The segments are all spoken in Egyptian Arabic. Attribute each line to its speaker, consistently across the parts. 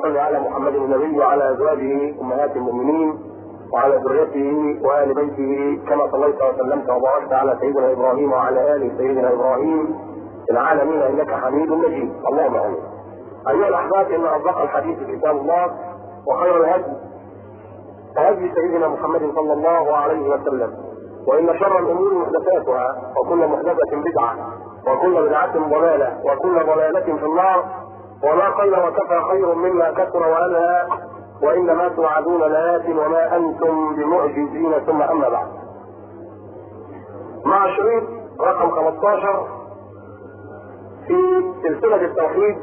Speaker 1: صل على محمد النبي وعلى ازواجه امهات المؤمنين وعلى ذريته وال بيته كما صليت وسلمت وباركت على سيدنا ابراهيم وعلى ال سيدنا ابراهيم في العالمين انك حميد مجيد اللهم امين. ايها الاحباب ان اصدق الحديث كتاب الله وخير الهدي هدي سيدنا محمد صلى الله عليه وسلم وان شر الامور محدثاتها وكل محدثه بدعه وكل بدعه ضلاله وكل ضلاله في النار وما قل وكفى خير مما كثر والهى وانما توعدون لآت وما انتم بمعجزين ثم اما بعد. مع الشريط رقم 15 في سلسله التوحيد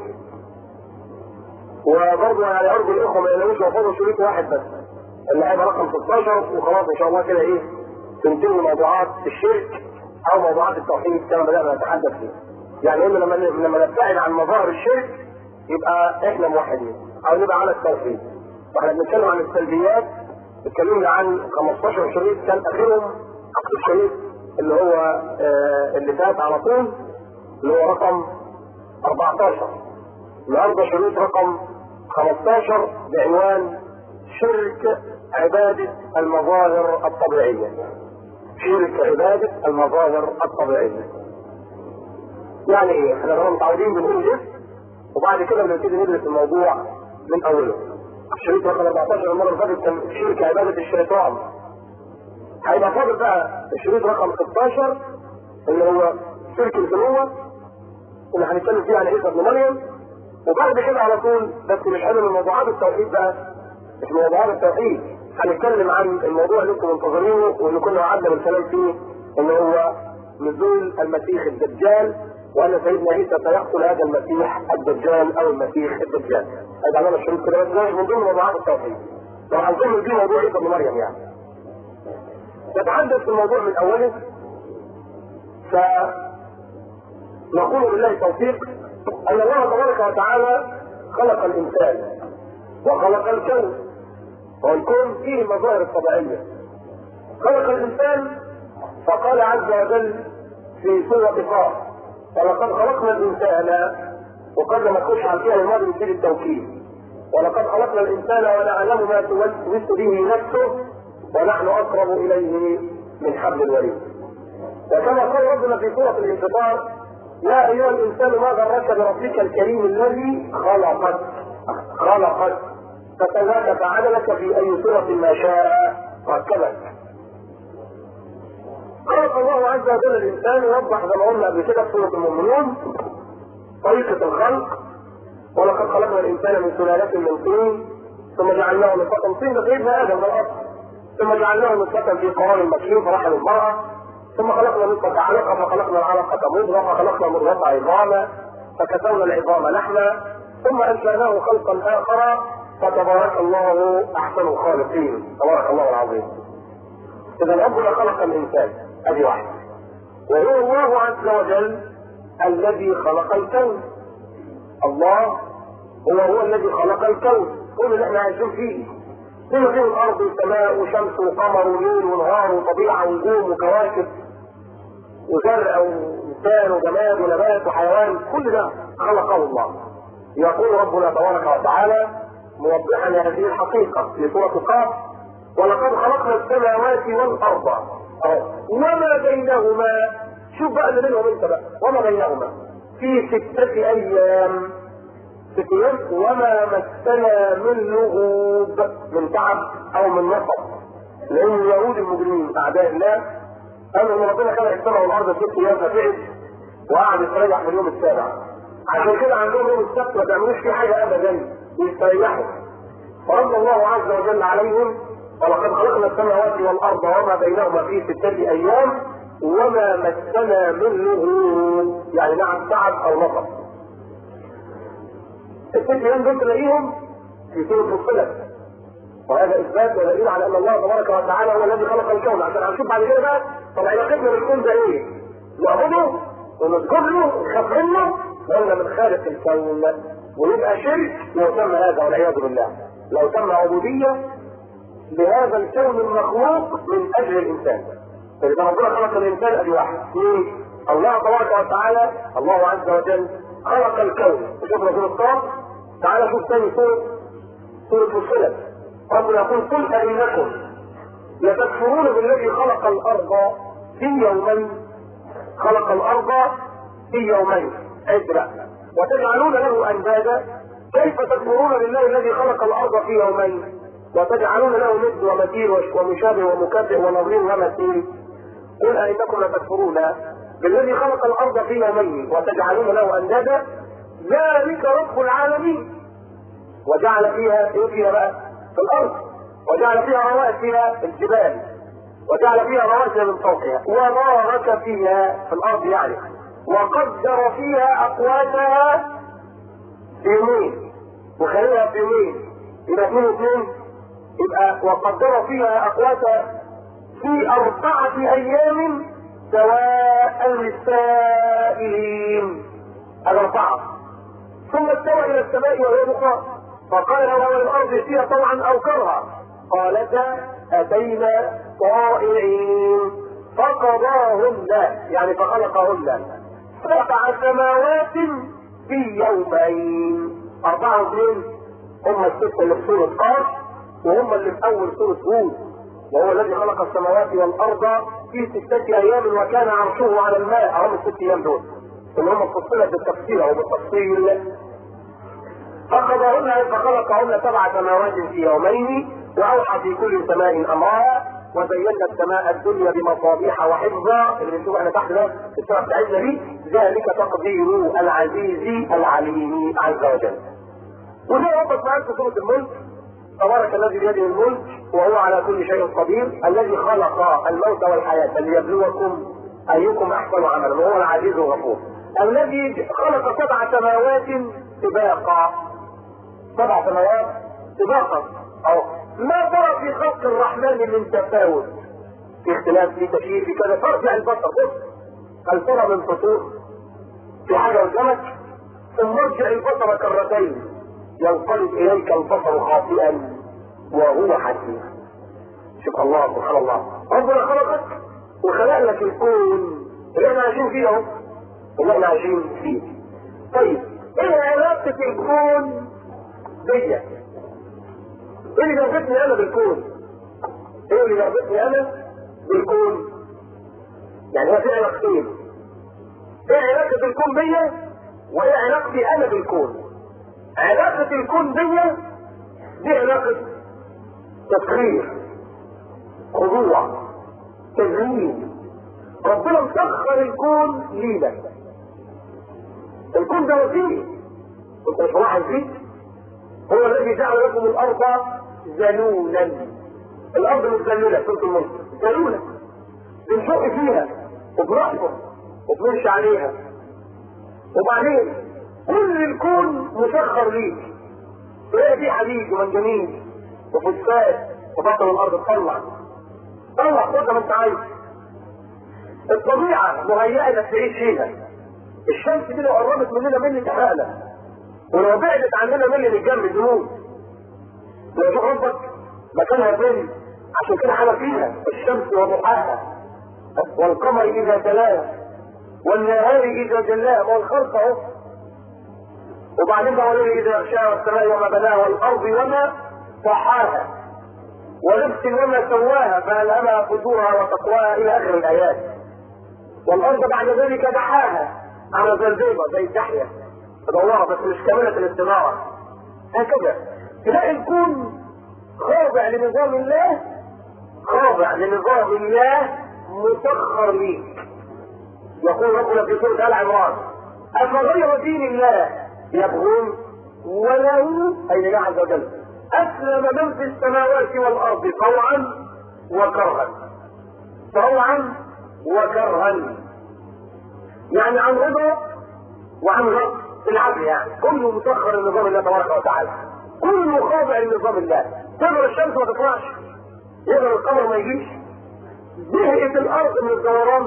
Speaker 1: وبرضه يعني ارجو الاخوه ما يلاقوش يحفظوا شريط واحد بس اللي هيبقى رقم 16 وخلاص ان شاء الله كده ايه تنتهي موضوعات الشرك او موضوعات التوحيد كما بدانا نتحدث فيه. يعني قلنا لما لما نبتعد عن مظاهر الشرك يبقى احنا موحدين او نبقى على التوحيد. واحنا بنتكلم عن السلبيات اتكلمنا عن 15 شريط كان اخرهم الشريط اللي هو آه اللي فات على طول اللي هو رقم 14 النهارده شريط رقم 15 بعنوان شرك عبادة المظاهر الطبيعية شرك عبادة المظاهر الطبيعية يعني ايه؟ احنا كنا متعودين بنقول جسم وبعد كده بنبتدي ندرس الموضوع من اوله الشريط رقم 14 المرة اللي فاتت كان شرك عبادة الشيطان هيبقى فاضل بقى الشريط رقم 16 اللي هو شرك البنوة اللي هنتكلم فيه عن عيسى ابن مريم وبعد كده على طول بس مش حلو من موضوعات التوحيد بقى مش موضوعات التوحيد هنتكلم عن الموضوع اللي انتم منتظرينه واللي كنا وعدنا بالكلام فيه اللي هو نزول المسيح الدجال وان سيدنا عيسى سيقتل هذا المسيح الدجال او المسيح الدجال. هذا علامه الشروط كده بس من ضمن موضوعات التوحيد. لو هنكمل فيه موضوع عيسى ابن مريم يعني. نتحدث في الموضوع من اوله فنقول بالله التوفيق ان الله تبارك وتعالى خلق الانسان وخلق الكون والكون فيه المظاهر الطبيعيه. خلق الانسان فقال عز وجل في سوره قاف ولقد خلقنا الانسان وقد ما تخش على الفعل الماضي يفيد التوكيد ولقد خلقنا الانسان ونعلم ما توسوس به نفسه ونحن اقرب اليه من حبل الوريد وكما قال ربنا في سوره الانفطار يا ايها الانسان ما غرك بربك الكريم الذي خلقك خلقك فسواك فعدلك في اي صوره ما شاء ركبك خلق الله عز وجل الانسان ووضح زي ما قلنا قبل كده في سوره المؤمنون طريقه الخلق ولقد خلقنا الانسان من سلاله من طين ثم جعلناه نطفه طين سيدنا ادم بالاصل ثم جعلناه نطفه في قرار مكين فرحم المراه ثم خلقنا نطفه علقه فخلقنا العلقه مضغه فخلقنا مضغه عظاما فكسونا العظام لحما ثم انشاناه خلقا اخر فتبارك الله احسن الخالقين تبارك الله العظيم اذا ربنا خلق الانسان ادي واحد وهو الله عز وجل الذي خلق الكون الله هو هو الذي خلق الكون كل اللي احنا عايشين فيه كل فيه الارض وسماء وشمس وقمر وليل ونهار وطبيعه ونجوم وكواكب وزرع وانسان وجماد ونبات وحيوان كل ده خلقه الله يقول ربنا تبارك وتعالى موضحا هذه الحقيقه في سوره قاف ولقد خلقنا السماوات والارض وما بينهما شوف بقى اللي بينهم انت بقى وما بينهما في ستة ايام ست ايام وما مسنا من لغوب من تعب او من نصب لان اليهود المجرمين اعداء الله قالوا ان ربنا خلق السماء والارض ست ايام فتعب وقعد يستريح في اليوم السابع عشان كده عندهم يوم السبت ما بيعملوش فيه حاجه ابدا يستريحوا فرد الله عز وجل عليهم ولقد خلقنا السماوات والارض وما بينهما في ستة ايام وما مسنا من لغوب يعني نعم تعب او نصب الست ايام دول تلاقيهم في سوره الصلة وهذا اثبات ودليل على ان الله تبارك وتعالى هو الذي خلق الكون عشان هنشوف بعد كده بقى طب علاقتنا بالكون ده ايه؟ نعبده ونذكر له ونخاف منه ولا من خالق الكون ويبقى شرك لو تم هذا والعياذ بالله لو تم عبوديه لهذا الكون المخلوق من اجل الانسان فاذا ربنا خلق الانسان ادي واحد اثنين الله تبارك وتعالى الله عز وجل خلق الكون شوف رسول الصلاه تعالى شوف ثاني سوره سورة فصلت ربنا يقول قل أئنكم لتكفرون بالذي خلق الأرض في يومين خلق الأرض في يومين عد وتجعلون له أندادا كيف تكفرون بالله الذي خلق الأرض في يومين وتجعلون له ند ومثيل ومشابه ومكافئ ونظير ومثيل قل أئنكم لتكفرون بالذي خلق الأرض في يومين وتجعلون له أندادا ذلك رب العالمين وجعل فيها ايه فيها بقى في الارض وجعل فيها رواسي الجبال وجعل فيها رواسي من فوقها وبارك فيها في الارض يعني وقدر فيها اقواتها في يومين وخليها في يومين يبقى اثنين واثنين يبقى وقدر فيها اقواتها في اربعة ايام سواء للسائلين الاربعة ثم استوى الى السماء وهي دخان فقال له الارض فيها طوعا او كرها قالتا اتينا طائعين فقضاهن يعني فخلقهن سبع سماوات في يومين اربعة واثنين هم الستة اللي في سورة قاف وهم اللي في اول سورة هود وهو الذي خلق السماوات والارض في ستة ايام وكان عرشه على الماء هم الست ايام دول اللي هم فصلت بالتفصيل او بالتفصيل فقضاهن فخلقهن سبع سماوات في يومين واوحى في كل سماء امرها وزينا السماء الدنيا بمصابيح وحفظا اللي بنشوف احنا تحت ده السماء بتاعتنا دي ذلك تقدير العزيز العليم عز وجل. وزي ربط معاك في سوره الملك تبارك الذي بيده الملك وهو على كل شيء قدير الذي خلق الموت والحياه ليبلوكم ايكم احسن عملا وهو العزيز الغفور. الذي خلق سبع سماوات سباقا سبع سماوات سباقا او ما ترى في خلق الرحمن من تفاوت في اختلاف في تشييع في كذا فارجع البصر بص هل ترى من فطور في حاجه قدامك ثم ارجع البصر كرتين ينقلب اليك البصر خاطئا وهو حسيب شوف الله سبحان الله ربنا خلقك وخلق لك الكون اللي احنا عايشين فيه اهو اللي احنا عايشين فيه طيب ايه علاقه الكون بيا ايه اللي جابتني انا بالكون ايه اللي جابتني انا بالكون يعني هو في علاقتين ايه علاقة الكون بيا وايه علاقتي انا بالكون علاقة الكون بيا دي علاقة تسخير خضوع تزيين ربنا مسخر الكون لينا الكون ده وسيله انت مش واحد فيه هو الذي جعل لكم الارض ذلولا الارض مش ذلوله سوره الملك ذلوله بنشق فيها وبنحفر وبنمشي عليها وبعدين كل الكون مسخر ليك تلاقي فيه حديد ومنجنيز وفوسفات وبطل الارض تطلع طلع خد ما انت عايز الطبيعه مهيئه انك تعيش فيها الشمس دي لو قربت مننا مني تحرقنا ولو بعدت عننا ملي الجنب ذنوب لو شوف ربك مكانها فين عشان كده حاجه فيها الشمس وضحاها والقمر اذا تلاها والنهار اذا جلاها ما هو الخلق اهو وبعدين بقى وليه اذا يغشاها والسماء وما بناها والارض وما طحاها ونفس وما سواها فالهمها فجورها وتقواها الى اخر الايات والارض بعد ذلك دحاها على زلزيبه زي الدحيه تدورها بس مش كاملة الاستنارة هكذا تلاقي الكون خاضع لنظام الله خاضع لنظام الله مسخر ليك يقول ربنا في سورة آل عمران أفغير دين الله يبغون وله أي الله عز وجل أسلم من في السماوات والأرض طوعا وكرها طوعا وكرها يعني عن رضا وعن غضب بالعدل يعني كله مسخر لنظام الله تبارك وتعالى كله خاضع لنظام الله تقدر الشمس ما تطلعش يقدر القمر ما يجيش زهقت الارض من الدوران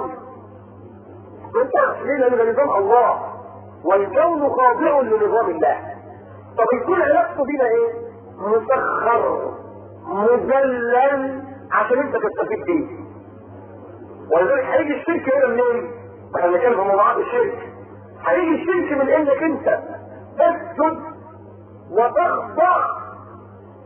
Speaker 1: ليه لان ده نظام الله والكون خاضع لنظام الله طب يكون علاقته بينا ايه مسخر مذلل عشان انت تستفيد بيه ولذلك هيجي الشرك هنا منين؟ احنا بنتكلم في موضوعات الشرك هيجي الشرك من انك انت تسجد وتخضع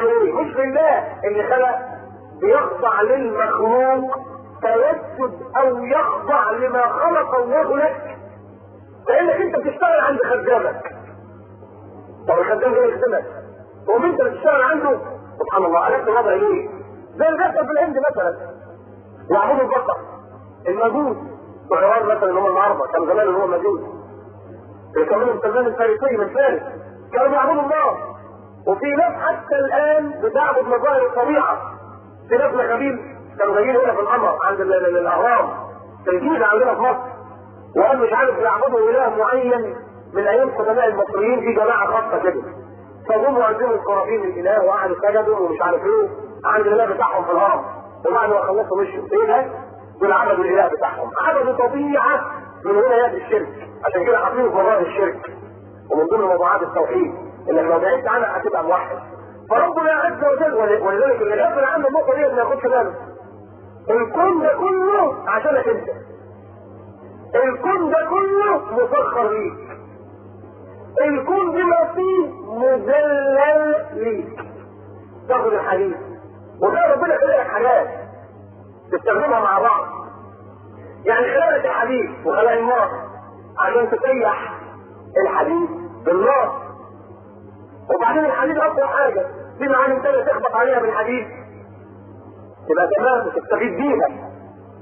Speaker 1: بيعمل ايه؟ مش لله اللي خلق بيخضع للمخلوق فيسجد او يخضع لما خلق الله لك فانك انت بتشتغل عند خدامك طب الخدام ده يخدمك تقوم انت بتشتغل عنده سبحان الله عرفت الوضع ليه؟ زي اللي بيحصل في الهند مثلا يعبدوا البقر المجوس وعوار مثلا اللي هم النهارده كان زمان اللي هو مجوس يكملوا السلمان الفارسي من فارس كانوا بيعبدوا الله وفي ناس حتى الان بتعبد مظاهر الطبيعه في ناس مغابيل كانوا جايين هنا في القمر عند ال- ال- الاهرام في الجيزه عندنا في مصر وقال مش عارف يعبدوا اله معين من ايام قدماء المصريين في جماعه خاصه كده فهم وقدموا القرابين الاله وقعدوا سجدوا ومش عارف ايه عند الاله بتاعهم في الهرم وبعد ما خلصوا مشوا ايه ده؟ دول عبدوا الاله بتاعهم عبدوا طبيعه من هنا ياتي الشرك عشان كده حاطين في مظاهر الشرك ومن ضمن موضوعات التوحيد انك لو بعدت عنها هتبقى موحد فربنا عز وجل ول- ولذلك اللي غافل عن النقطه دي ما ياخدش باله الكون ده كله عشانك انت الكون ده كله مسخر ليك الكون بما فيه مذلل ليك تاخد الحديث وده ربنا خلق لك حاجات تستخدمها مع بعض يعني خلق لك الحديد وخلق النار عشان تسيح الحديد بالنار وبعدين الحديد اقوى حاجه في معاني تانية تخبط عليها بالحديد تبقى تمام وتستفيد بيها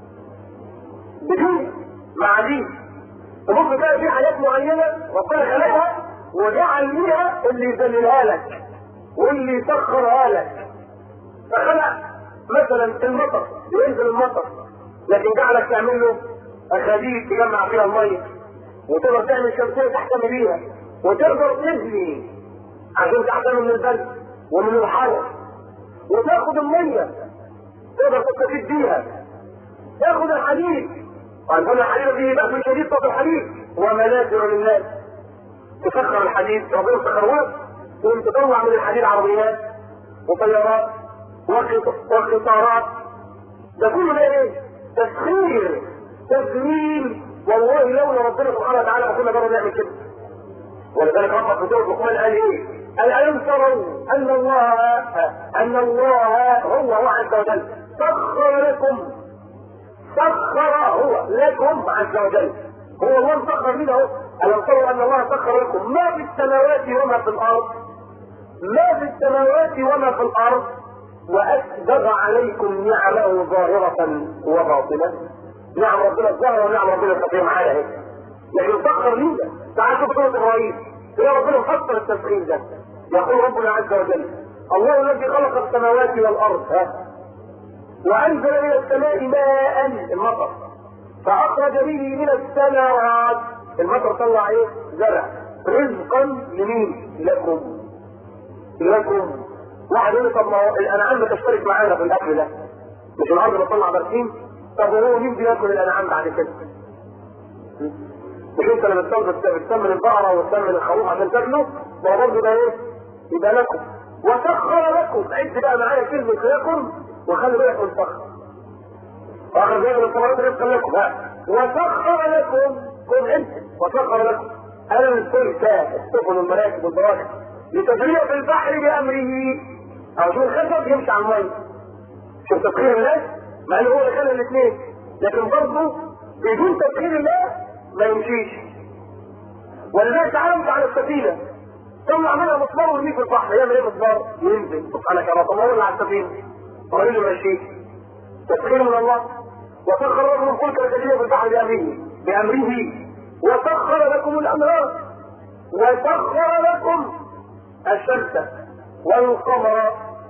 Speaker 1: بدون مع دي وممكن تلاقي في حاجات معينه ربنا خلقها وجعل ليها اللي يذللها لك واللي يسخرها لك فخلق مثلا المطر ينزل المطر لكن جعلك تعمل له اخاديد تجمع فيها الميه وتقدر تعمل شمسيه تحتمي بيها وتقدر تبني عشان تحتمي من البرد ومن الحر وتاخد الميه تقدر تستفيد بيها تاخد الحديد وهنقول الحديد فيه بأس شديد صوت الحديد ومنافع للناس تسخر الحديد ربنا سخروه تقوم تطلع من الحديد عربيات وطيارات وقط- وقطارات ده كله ده ايه؟ تسخير تسليم والله لولا ربنا سبحانه وتعالى ما كنا جرب نعمل كده ولذلك ربك في سوره لقمان قال ايه؟ قال الم تروا ان الله ان الله هو الله عز وجل سخر لكم سخر هو لكم عز وجل هو الله مسخر لنا اهو الم تروا ان الله سخر لكم ما في السماوات وما في الارض ما في السماوات وما في الارض واسبغ عليكم نعمه ظاهره وباطنه نعم ربنا الظاهره ونعم ربنا الخفيه معانا اهي لكن سخر لينا تعال شوف سوره ابراهيم يا ربنا مفسر التسخير ده يقول ربنا عز وجل الله الذي خلق السماوات والارض ها وانزل من السماء ماء المطر فاخرج به من الثمرات المطر طلع ايه زرع رزقا لمين لكم لكم واحد يقول لي طب ما هو الانعام بتشترك معانا في الاكل ده مش الارض بتطلع برسيم طب وهو مين بياكل الانعام بعد كده مش انت اللي بتسمن بتسمن البقره وتسمن الخروف عشان تاكله ما هو برضه ده ايه يبقى لكم وسخر لكم عد بقى معايا كلمه لكم وخلي بالك من سخر واخر جاي من الثمرات رزقا لكم ها وسخر لكم كن انت وسخر لكم الفلك السفن والمراكب والبراكب لتجري في البحر بامره او شو الخشب يمشي على الميه شوف تسخير الله مع ان هو اللي خلى الاثنين لكن برضه بدون تسخير الله ما يمشيش ولذلك تعالوا على السفينه طلع منها مسمار ويرميه في البحر يعمل ايه مسمار؟ ينزل سبحانك يا رب طب هو اللي على السفينه هو اللي ماشيه تسخير من الله وسخر لكم الفلك الجديد في البحر بامره بامره وسخر لكم الانهار وسخر لكم الشمس والقمر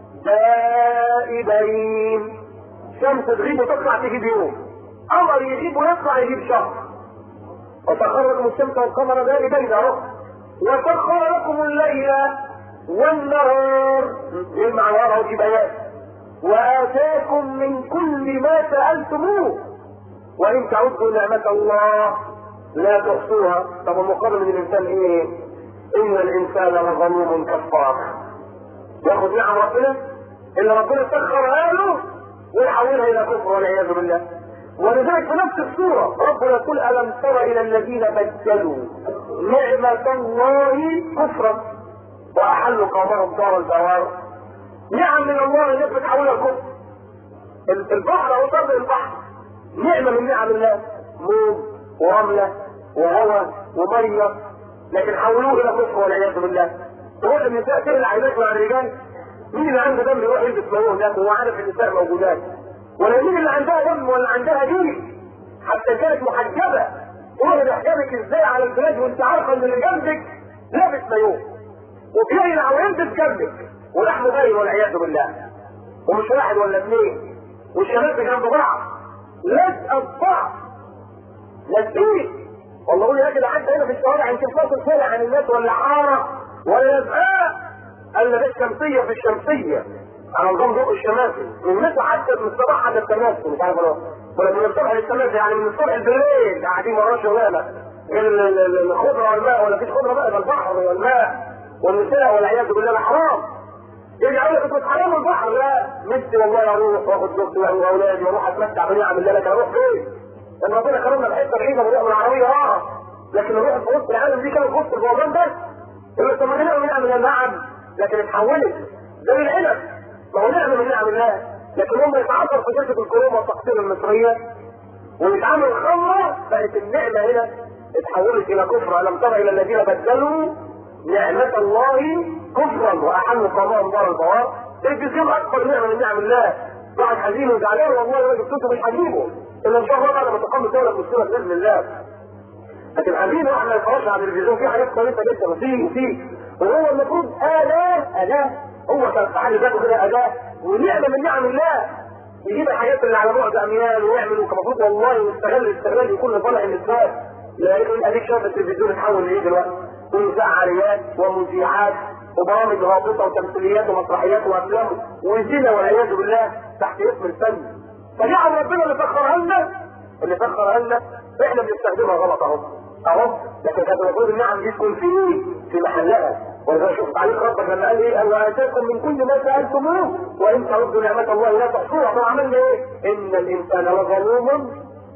Speaker 1: دائبين شمس تغيب وتطلع تجيب يوم قمر يغيب ويطلع يجيب شهر وسخر لكم الشمس والقمر دائبين اهو وسخر لكم الليل والنهار يجمع وراه في بيان وآتاكم من كل ما سألتموه وإن تعدوا نعمة الله لا تحصوها طب المقابل من الإنسان إيه؟ إن الإنسان لظلوم كفار ياخذ نعم ربنا اللي ربنا سخرها له ويحولها إلى كفر والعياذ بالله ولذلك في نفس السورة ربنا يقول ألم تر إلى الذين بدلوا نعمة الله كفرا وأحلوا قومهم دار البوار نعم من الله الناس بتحولها لكفر البحر او صدر البحر نعمة من نعم الله موج ورملة وهواء ومية لكن حولوه الى كفر والعياذ بالله تروح النساء تقلع هناك مع الرجال مين اللي عنده دم يروح يلبس مايوه هناك وهو عارف النساء موجودات ولا مين اللي عندها دم ولا عندها دين حتى كانت محجبة تروح بحجابك ازاي على البلاد وانت عارفة ان اللي جنبك لابس مايوه وبيقلع ويلبس جنبك ولحمه باين والعياذ بالله ومش واحد ولا اثنين والشباب جنب بعض لازقه في بعض لازقين والله اقول يا جدع انت هنا في الشوارع يمكن فاصل شارع عن الناس ولا حاره ولا لازقاء الا ده الشمسيه في الشمسيه على نظام ضوء الشماسي من متى حتى من الصباح حتى التماسي مش عارف انا ولا من الصبح للتماسي يعني من الصبح بالليل قاعدين وراه شغاله غير الخضره والماء ولا فيش خضره بقى ده البحر والماء والنساء والعياذ بالله حرام يرجع يقول لك حرام البحر لا مثل والله اروح واخد زوجتي واولادي واروح اتمتع بنعم الله لك اروح فين؟ لما ربنا كرمنا بحته بعيده بنروح من العربيه اه لكن نروح في وسط العالم دي كانت في وسط الجوابان بس يقول لك طب ما نعمل نعم الله نعم لكن اتحولت زي العنب ما هو نعمه من نعم الله لكن هم يتعثر في شركه الكروم والتقسيم المصريه ويتعامل خمره بقت النعمه هنا اتحولت الى كفر الم تر الى الذين بدلوا نعمة الله كفرا واحلوا قضاء دار البوار الجزيم اكبر نعمة من نعم الله واحد حزين وزعلان والله لو جبتوه مش هجيبه الا ان شاء الله بعد ما تقام الدولة المسلمة باذن الله لكن حزين واحد ما يتفرجش على التلفزيون في حاجات كويسة جدا وفي وفي وهو المفروض آلة أداة هو كان تعالي ذاته كده أداة ونعمة من نعم الله يجيب الحاجات اللي على بعد اميال ويعمل وكمفروض والله يستغل استغلال يكون لصالح النساء لكن اديك شايف التلفزيون اتحول لايه دلوقتي؟ ونساء عاريات ومذيعات وبرامج هابطه وتمثيليات ومسرحيات وافلام وزنا والعياذ بالله تحت اسم الفن فنعم ربنا اللي سخرها لنا اللي سخرها لنا احنا بنستخدمها غلط اهو اهو لكن كانت المفروض النعم دي تكون في في محلها ولذلك شوف تعليق ربك لما قال ايه قال واتاكم من كل ما سالتموه وان تعدوا نعمه الله لا تحصوها فعملنا ايه؟ ان الانسان لظلوم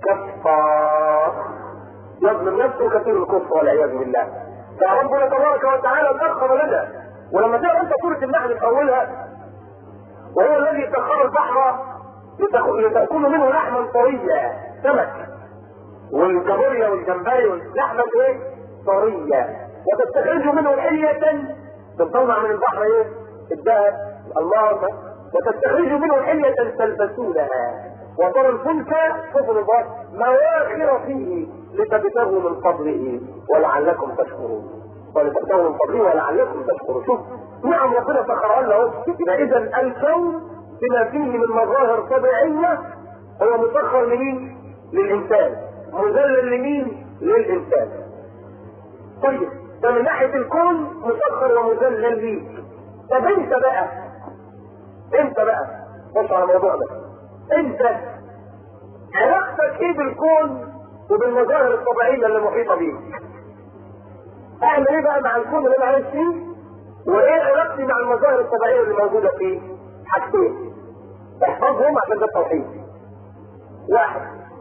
Speaker 1: كفار يظلم نفسه كثير الكفر والعياذ بالله فربنا تبارك وتعالى سخر لنا ولما تقرا انت سوره النحل في اولها وهو الذي سخر البحر لتاكلوا منه لحما طريا سمك والكابوريا والجمبري لحما ايه؟ طريا وتستخرجوا منه حلية تطلع من البحر ايه؟ الذهب الألماس وتستخرجوا منه حلية تلبسونها وترى الفلك سفن البحر مواخر فيه لتبتغوا من فضله ولعلكم تشكرون ولتبتغوا من فضله ولعلكم تشكرون شوف نعم ربنا سخرها لنا يبقى اذا الكون بما فيه من مظاهر طبيعيه هو مسخر لمين؟ للانسان مذلل لمين؟ للانسان طيب ده من ناحيه الكون مسخر ومذلل ليك طب انت بقى انت بقى بص على الموضوع ده انت علاقتك ايه بالكون وبالمظاهر الطبيعيه اللي محيطه بيك اعمل ايه بقى مع الكون اللي انا عايش فيه وايه علاقتي مع المظاهر الطبيعيه اللي موجوده فيه حاجتين احفظهم عشان ده التوحيد واحد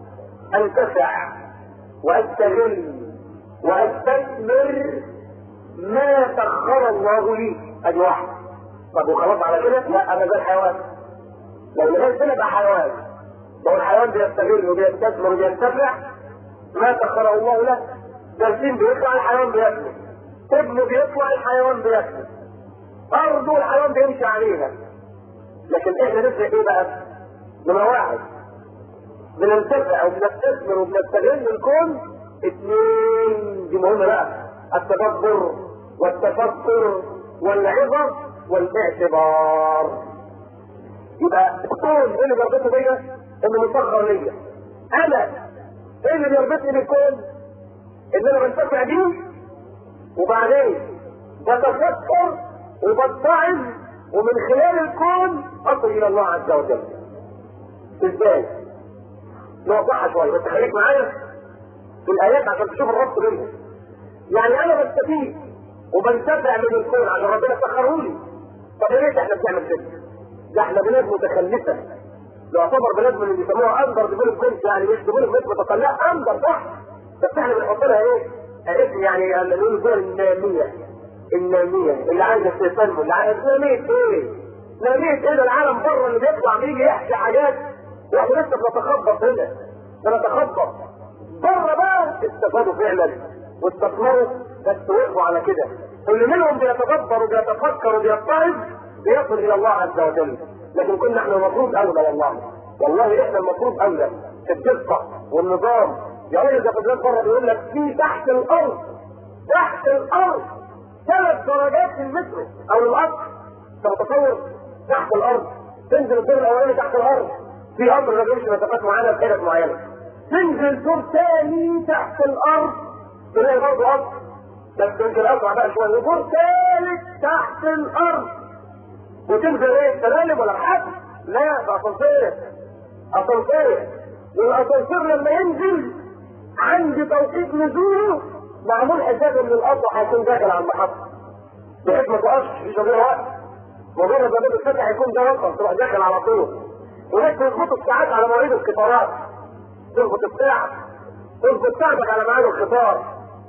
Speaker 1: انتفع واستغل واستثمر ما سخر الله لي ادي واحد طب وخلاص على كده لا انا زي الحيوان لو لغايه كده بقى حيوان لو الحيوان بيستغل وبيستثمر وبينتفع ما سخره الله له دلفين بيطلع الحيوان بياكله ابنه بيطلع الحيوان بياكله ارضه الحيوان بيمشي عليها لكن احنا نفرق ايه بقى؟ بمواعظ بننتفع وبنستثمر وبنستغل الكون اثنين دي مهمه بقى التدبر والتفكر والعظه والاعتبار يبقى الكون ايه اللي بيربطني بيا؟ انه مسخر ليا انا ايه اللي بيربطني بالكون؟ ان انا بنتفع بيه وبعدين بتفكر وبتعظ ومن خلال الكون اصل الى الله عز وجل ازاي؟ نوضحها شويه بس خليك معايا في الايات عشان تشوف الربط بينهم يعني انا بستفيد وبنتفع من الكون عشان ربنا سخره لي طب ليه احنا بنعمل كده؟ ده احنا بلاد متخلفه يعتبر بلاد من اللي بيسموها اندر ديفلوبمنت يعني مش ديفلوبمنت متقلقه اندر صح بس احنا بنحط لها ايه؟ اسم يعني اللي نقول الدول الناميه الناميه اللي عايزه تنمو اللي عايزه ناميه ايه؟ نامية ايه ده العالم بره اللي بيطلع بيجي يحكي حاجات واحنا لسه بنتخبط هنا بنتخبط بره بقى استفادوا فعلا واستثمروا بس وقفوا على كده واللي منهم بيتدبر وبيتفكر وبيتعظ بيصل الى الله عز وجل لكن كنا احنا المفروض اولى والله والله احنا المفروض اولى في الدقه والنظام يا راجل ده في بلاد بره بيقول لك في تحت الارض تحت الارض ثلاث درجات في المترو او القطر انت متصور تحت الارض تنزل الدور الاولاني تحت الارض في امر ما بيمشي مسافات معينه بحتت معينه تنزل دور ثاني تحت الارض تلاقي برضه قطر بس تنزل اسرع بقى شويه دور ثالث تحت الارض وتنزل ايه سلالم ولا حد لا ده اسانسير اسانسير والاسانسير لما ينزل عند توقيت نزوله معمول حساب ان القطر هيكون داخل على المحطه بحيث ما تقفش في شبيه وقت مجرد ما باب الفتح يكون ده رقم تروح داخل على طول وناس تظبط الساعات على مواعيد القطارات تظبط الساعه تظبط ساعتك على ميعاد القطار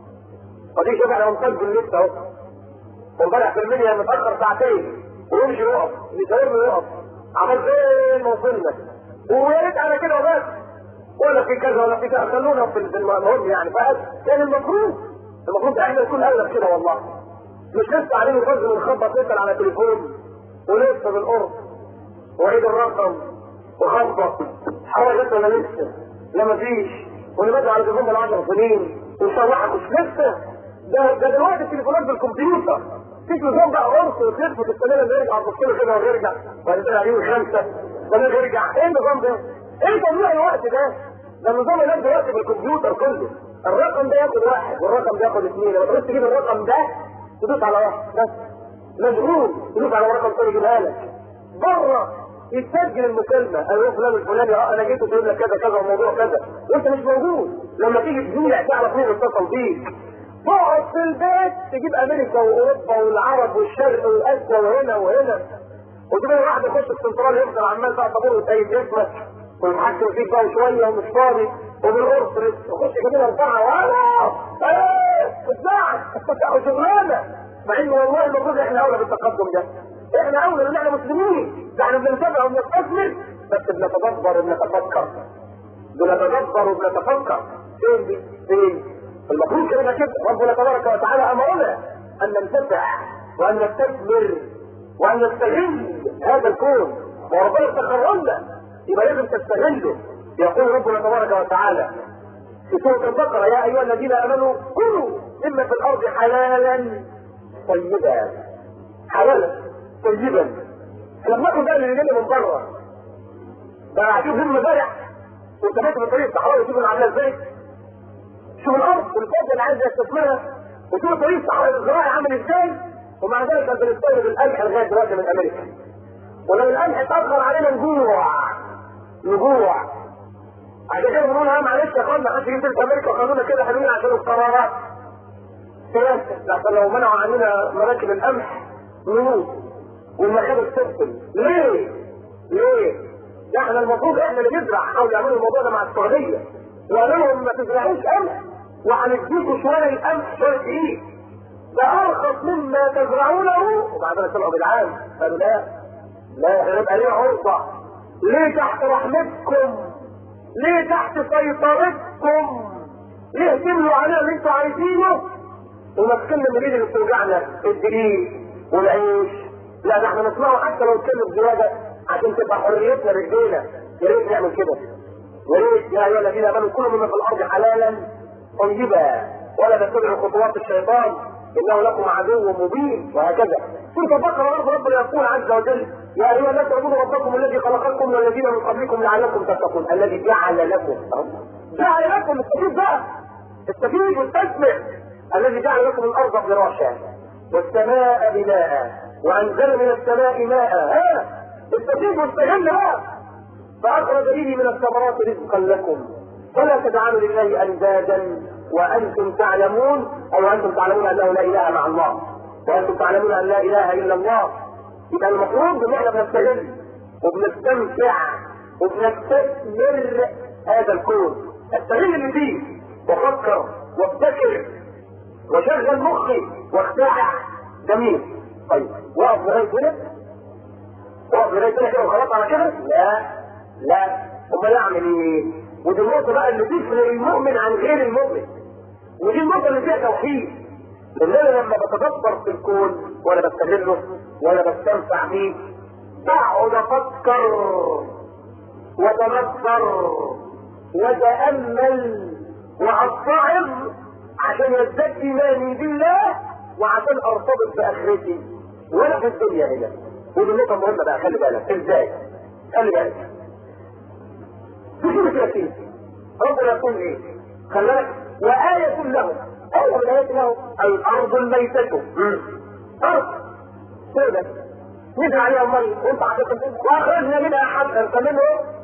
Speaker 1: ودي شوف احنا بنصب بالليل اهو وامبارح في المنيا متاخر ساعتين ويمشي يقف يسيرنا يقف عمل فين ما وصلنا ويا ريت على كده وبس ولا في كذا ولا في كذا خلونا في المهم يعني بس كان المفروض المفروض احنا نكون اولى كده والله مش لسه علينا الرجل نخبط نسال على تليفون ولسه بالقرب وعيد الرقم وخبط حوالي لسه ولا لسه لا مفيش واللي بدأ على تليفون من 10 سنين وصلحك مش لسه ده ده دلوقتي التليفونات بالكمبيوتر في تليفون بقى قرص وتلف السنه اللي يرجع تبص له كده ويرجع وبعدين عليه خمسه وبعدين يرجع ايه النظام ده؟ ايه تضييع الوقت ده؟ ده النظام اللي دلوقتي بالكمبيوتر كله الرقم ده ياخد واحد والرقم ده ياخد اثنين لما تروح تجيب الرقم ده تدوس على واحد بس مجنون تدوس على رقم ثاني يجيبها لك بره يتسجل المكالمه ايوه فلان الفلاني اه انا جيت تقول لك كذا كذا وموضوع كذا وانت مش موجود لما تيجي تذيع تعرف مين اتصل بيك تقعد في البيت تجيب امريكا واوروبا والعرب والشرق واسيا وهنا وهنا وتبقى واحد يخش السنترال يفضل عمال بقى طابور وتأيد اسمك ويتحكم فيك بقى شويه ومش فاضي وبالقرص يخش كده اربعه ولا ايه اسمعك شغلانه مع ان والله المفروض احنا اولى بالتقدم ده احنا اولى لان احنا مسلمين ده احنا بنتابع وبنستثمر بس بنتدبر وبنتفكر بنتدبر وبنتفكر فين دي؟ فين؟ المفروض كده كده ربنا تبارك وتعالى امرنا ان ننتفع وان نستثمر وان نستغل هذا الكون وربنا استخرجنا يبقى لازم تستغله يقول ربنا تبارك وتعالى في سورة البقرة يا أيها الذين آمنوا كلوا مما في الأرض حلالا طيبا حلالا طيبا لما ناخد بقى اللي جاي من بره بقى قاعدين في المزارع وانت ماشي في الطريق الصحراوي تشوف عامله ازاي شوف الارض والفضل اللي عايز يستثمرها وشوف الطريق الصحراوي الزراعي عامل ازاي ومع ذلك انت بنستورد القمح لغايه دلوقتي من امريكا ولو القمح اتاخر علينا نجوع نجوع عشان كده بنقول ها معلش يا اخوانا ما حدش يجيب امريكا وخلونا كده حلوين عشان القرارات لكن لو منعوا عننا مراكب القمح نموت والمخابز تقتل ليه؟ ليه؟ ده احنا المفروض احنا اللي نزرع حاولوا يعملوا الموضوع ده مع السعوديه وقالوا لهم ما تزرعوش قمح وهنديكوا شويه القمح شويه ايه؟ ده ارخص مما تزرعونه وبعدين طلعوا بالعام قالوا لا لا هيبقى ليه عرضه ليه تحت رحمتكم ليه تحت سيطرتكم ليه تملوا علينا اللي انتوا عايزينه ومسكنا من ايد اللي بتوجعنا الدقيق والعيش لا ده احنا نسمعه حتى لو اتكلم زياده عشان تبقى حريتنا رجلينا يا ريت نعمل كده يا ريت يا ايها الذين امنوا كلوا مما في الارض حلالا طيبا ولا تتبعوا خطوات الشيطان انه لكم عدو مبين وهكذا سوره البقره برضه ربنا يقول عز وجل يا ايها الناس اعبدوا ربكم الذي خلقكم والذين من قبلكم لعلكم تتقون الذي جعل لكم جعل لكم استفيد بقى استفيد واستثمر الذي جعل لكم الارض فراشا والسماء بناء وانزل من السماء ماء ها استفيد واستغل بقى فاخرج به من الثمرات رزقا لكم فلا تجعلوا لله اندادا وانتم تعلمون او انتم تعلمون انه لا اله مع الله وانتم تعلمون ان لا اله الا الله يبقى المفروض ان احنا بنستغل وبنستمتع وبنستثمر هذا الكون استغل اللي فيه وفكر وابتكر وشغل مخي واخترع جميل طيب وقف لغايه هنا لغايه كده وخلاص على كده لا لا امال يعمل ايه ودي النقطه بقى اللي تفرق المؤمن عن غير المؤمن ودي النقطه اللي فيها توحيد لان انا لما بتدبر في الكون ولا بستغله ولا بستنفع بيه بقعد افكر واتنظر واتامل واتعظ عشان يزداد ايماني بالله وعشان ارتبط باخرتي ولا في الدنيا هنا ودي النقطه مهمه بقى خلي بالك ازاي خلي بالك بصورة ياسين ربنا يقول ايه خلي بالك وآية لهم أول آية لهم الأرض الميتة أرض سودة نزل عليها مية وانت عطيتهم واخرجنا منها حبا فمنه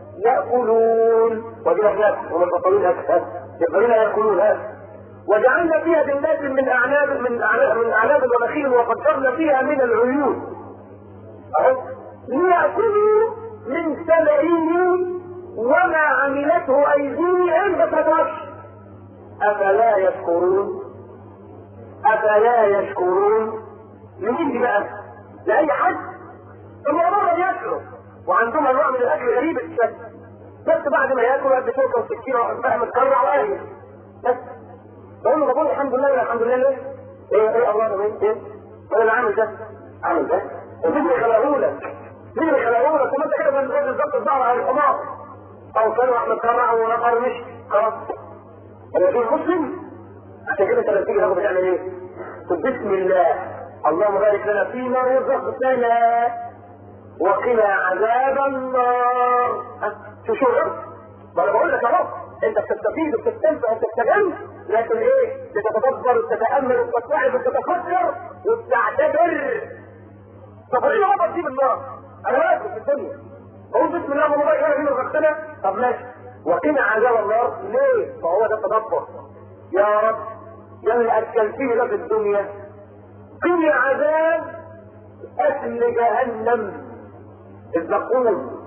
Speaker 1: يأكلون ودي أخلاق ومن بطلين أكثر يقولون يأكلون هذا وجعلنا فيها جنات من أعناب من أعناب من أعناب ونخيل وفجرنا فيها من العيون أهو ليأكلوا من ثمره وما عملته أيديهم فتدرش أفلا يشكرون أفلا يشكرون لمين دي بقى؟ لأي حد الموضوع ياكلوا وعندهم أنواع من الأكل غريب الشكل بس بعد ما ياكلوا قد شوكة وسكينة بقى متكرع وقايل بس بقول له بقول الحمد لله الحمد لله ليه؟ ايه ايه الله ده ايه؟ انا اللي عامل ده عامل ده ومين اللي خلقه لك؟ مين اللي خلقه لك؟ وما انت كده بالظبط الظهر على الحمار او كانوا احنا اتكرع ونفر مش خلاص انا في مسلم عشان كده انت لما تيجي تاخد تعمل ايه؟ قل بسم الله اللهم بارك لنا فيما رزقتنا وقنا عذاب النار شو شو ما انا بقول لك اهو انت بتستفيد وبتستنفع وبتستجم لكن ايه بتتدبر وتتامل وتستوعب وتتفكر وتعتبر طب ايه الوضع دي بالنار؟ انا واقف في الدنيا قول بسم الله اللهم بارك لنا فيما رزقتنا طب ماشي وقنا عذاب النار ليه؟ ما هو ده تدبر يا رب يا اللي اكلتني ده في الدنيا قني عذاب اكل جهنم الزقوم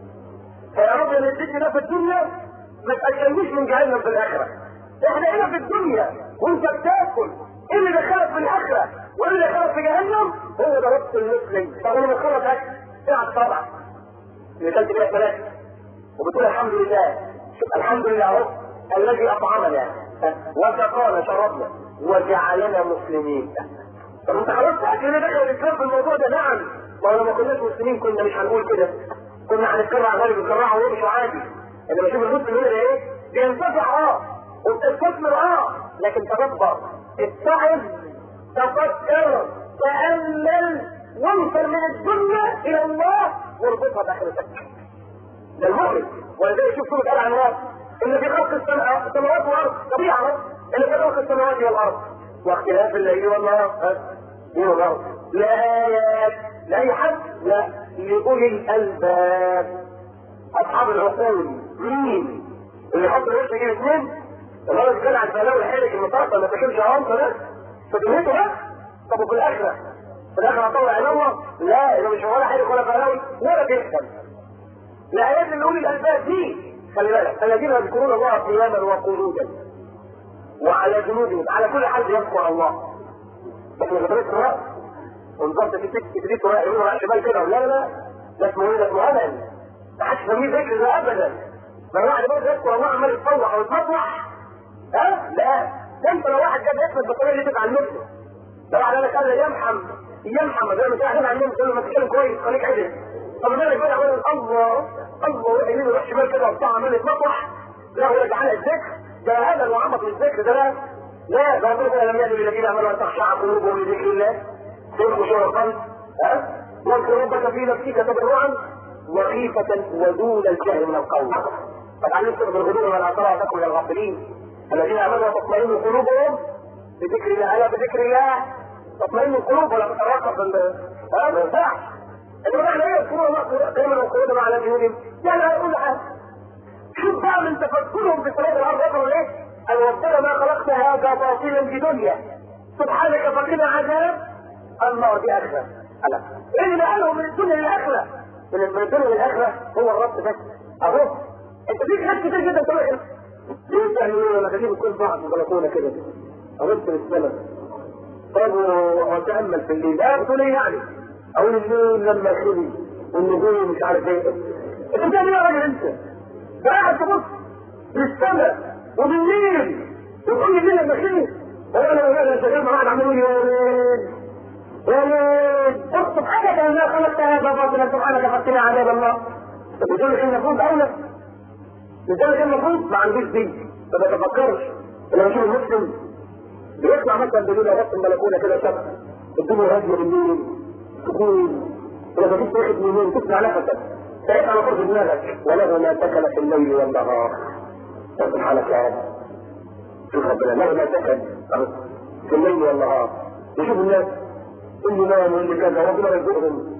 Speaker 1: فيا رب اللي اديتني ده في الدنيا ما تاكلنيش من جهنم في الاخره احنا هنا في الدنيا وانت بتاكل ايه اللي دخلك في الاخره وايه اللي دخلك في جهنم هو ده ربط المسلم طب انا بتخلص اكل اقعد طبعا اللي كلت بيها ثلاثه وبتقول الحمد لله الحمد لله اهو الذي اطعمنا وسقانا شربنا وجعلنا مسلمين طب انت خلاص كده دخل الاسلام في الموضوع ده نعم ما لو ما كناش مسلمين كنا مش هنقول كده كنا هنتكرع غير بنكرعه ويمشوا عادي انما شوف المسلم هنا ايه بينتفع اه وبتستثمر اه لكن تدبر اتعظ تفكر تامل وانصر من الدنيا الى الله واربطها باخرتك ده المؤمن ولذلك شوف سوره ال عمران ان في خلق السماوات والارض طبيعه ان في خلق السماوات والارض واختلاف الليل والنهار الليل والنهار لايات لاي حد لا لاولي الالباب اصحاب العقول مين اللي حط الوش يجيب اثنين الراجل كان على البلاوي الحرج المطاطه ما تاكلش عنصر بس فدنيته بس طب وفي الاخره في الاخره هطلع عينه لا اذا مش ولا حرج ولا بلاوي ولا تفهم الايات اللي اولي الالباب دي خلي بالك الذين يذكرون الله قياما وقعودا وعلى جنودهم على كل حد يذكر الله لكن ما تدرس الراس ونظرت في تكتب تدريس الراس يقولوا راس شمال كده لا لا ده اسمه ايه ده اسمه امل ما حدش يسميه ذكر ده ابدا ما الواحد برضه يذكر الله عمال يتطوع او يتمطوح ها لا ده انت لو واحد جاب اسمك بالطريقه اللي تتعلمته لو واحد قال لك قال يمحم يمحم زي ما كده احنا علمنا تقول له ما تتكلم كويس خليك عدل طب ما بالك بقى عمال الله الله يمين ويروح شمال كده وبتاع عمال يتمطوح لا هو يجعل الذكر ده هذا وعمق للذكر ده لا لا ده ربنا لم يأذن الذين امنوا ان تخشع قلوبهم لذكر الله سيركوا شر القلب ها واذكر ربك في نفسك تضرعا وخيفة ودون الجهل من القول فتعلمت بالغدو والاثار وتكن من الغافلين الذين امنوا وتطمئن قلوبهم بذكر الله الا بذكر الله تطمئن القلوب ولا تترقب ها ما ينفعش انما معنى ايه يذكرون الله قياما وقعودا على جنودهم يعني هيقول شوف بقى من تفكرهم في صلاة الأرض يقولوا إيه؟ أن ربنا ما خلقت هذا باطلا بدنيا سبحانك فقنا عذاب النار دي آخرة ألا إيه اللي نقلهم من الدنيا للآخرة؟ من من الدنيا للآخرة هو الرب بس أهو أنت فيك ناس كتير جدا تقول إيه؟ ليه تعملوا لما تجيب كل بعض في البلكونة كده؟ أبص للسماء طب وأتأمل في الليل، آه بتقول إيه يعني؟ أقول الليل لما يخلي والنجوم مش عارف ايه انت بتعمل ايه يا راجل انت؟ قاعد تبص للسماء وبالليل وتقول لي الليل بخير وانا وانا شغال معاه عمال يقول يا ريت يا ريت اكتب حاجه ما خلقت هذا باطلا سبحانك فقنا عذاب الله بتقول لك المفروض اولى لذلك المفروض ما عندوش دي ما بتفكرش لما اشوف المسلم بيطلع مثلا بالليل يغطي البلكونه كده شخص الدنيا هاديه بالليل سكون ولما تيجي واحد من يومين تسمع نفسك تعيش على طرف دماغك وله ما سكن في الليل والنهار سبحانك يا رب شوف ربنا له ما سكن في الليل والنهار وشوف الناس اللي نام واللي كذا ربنا يرزقهم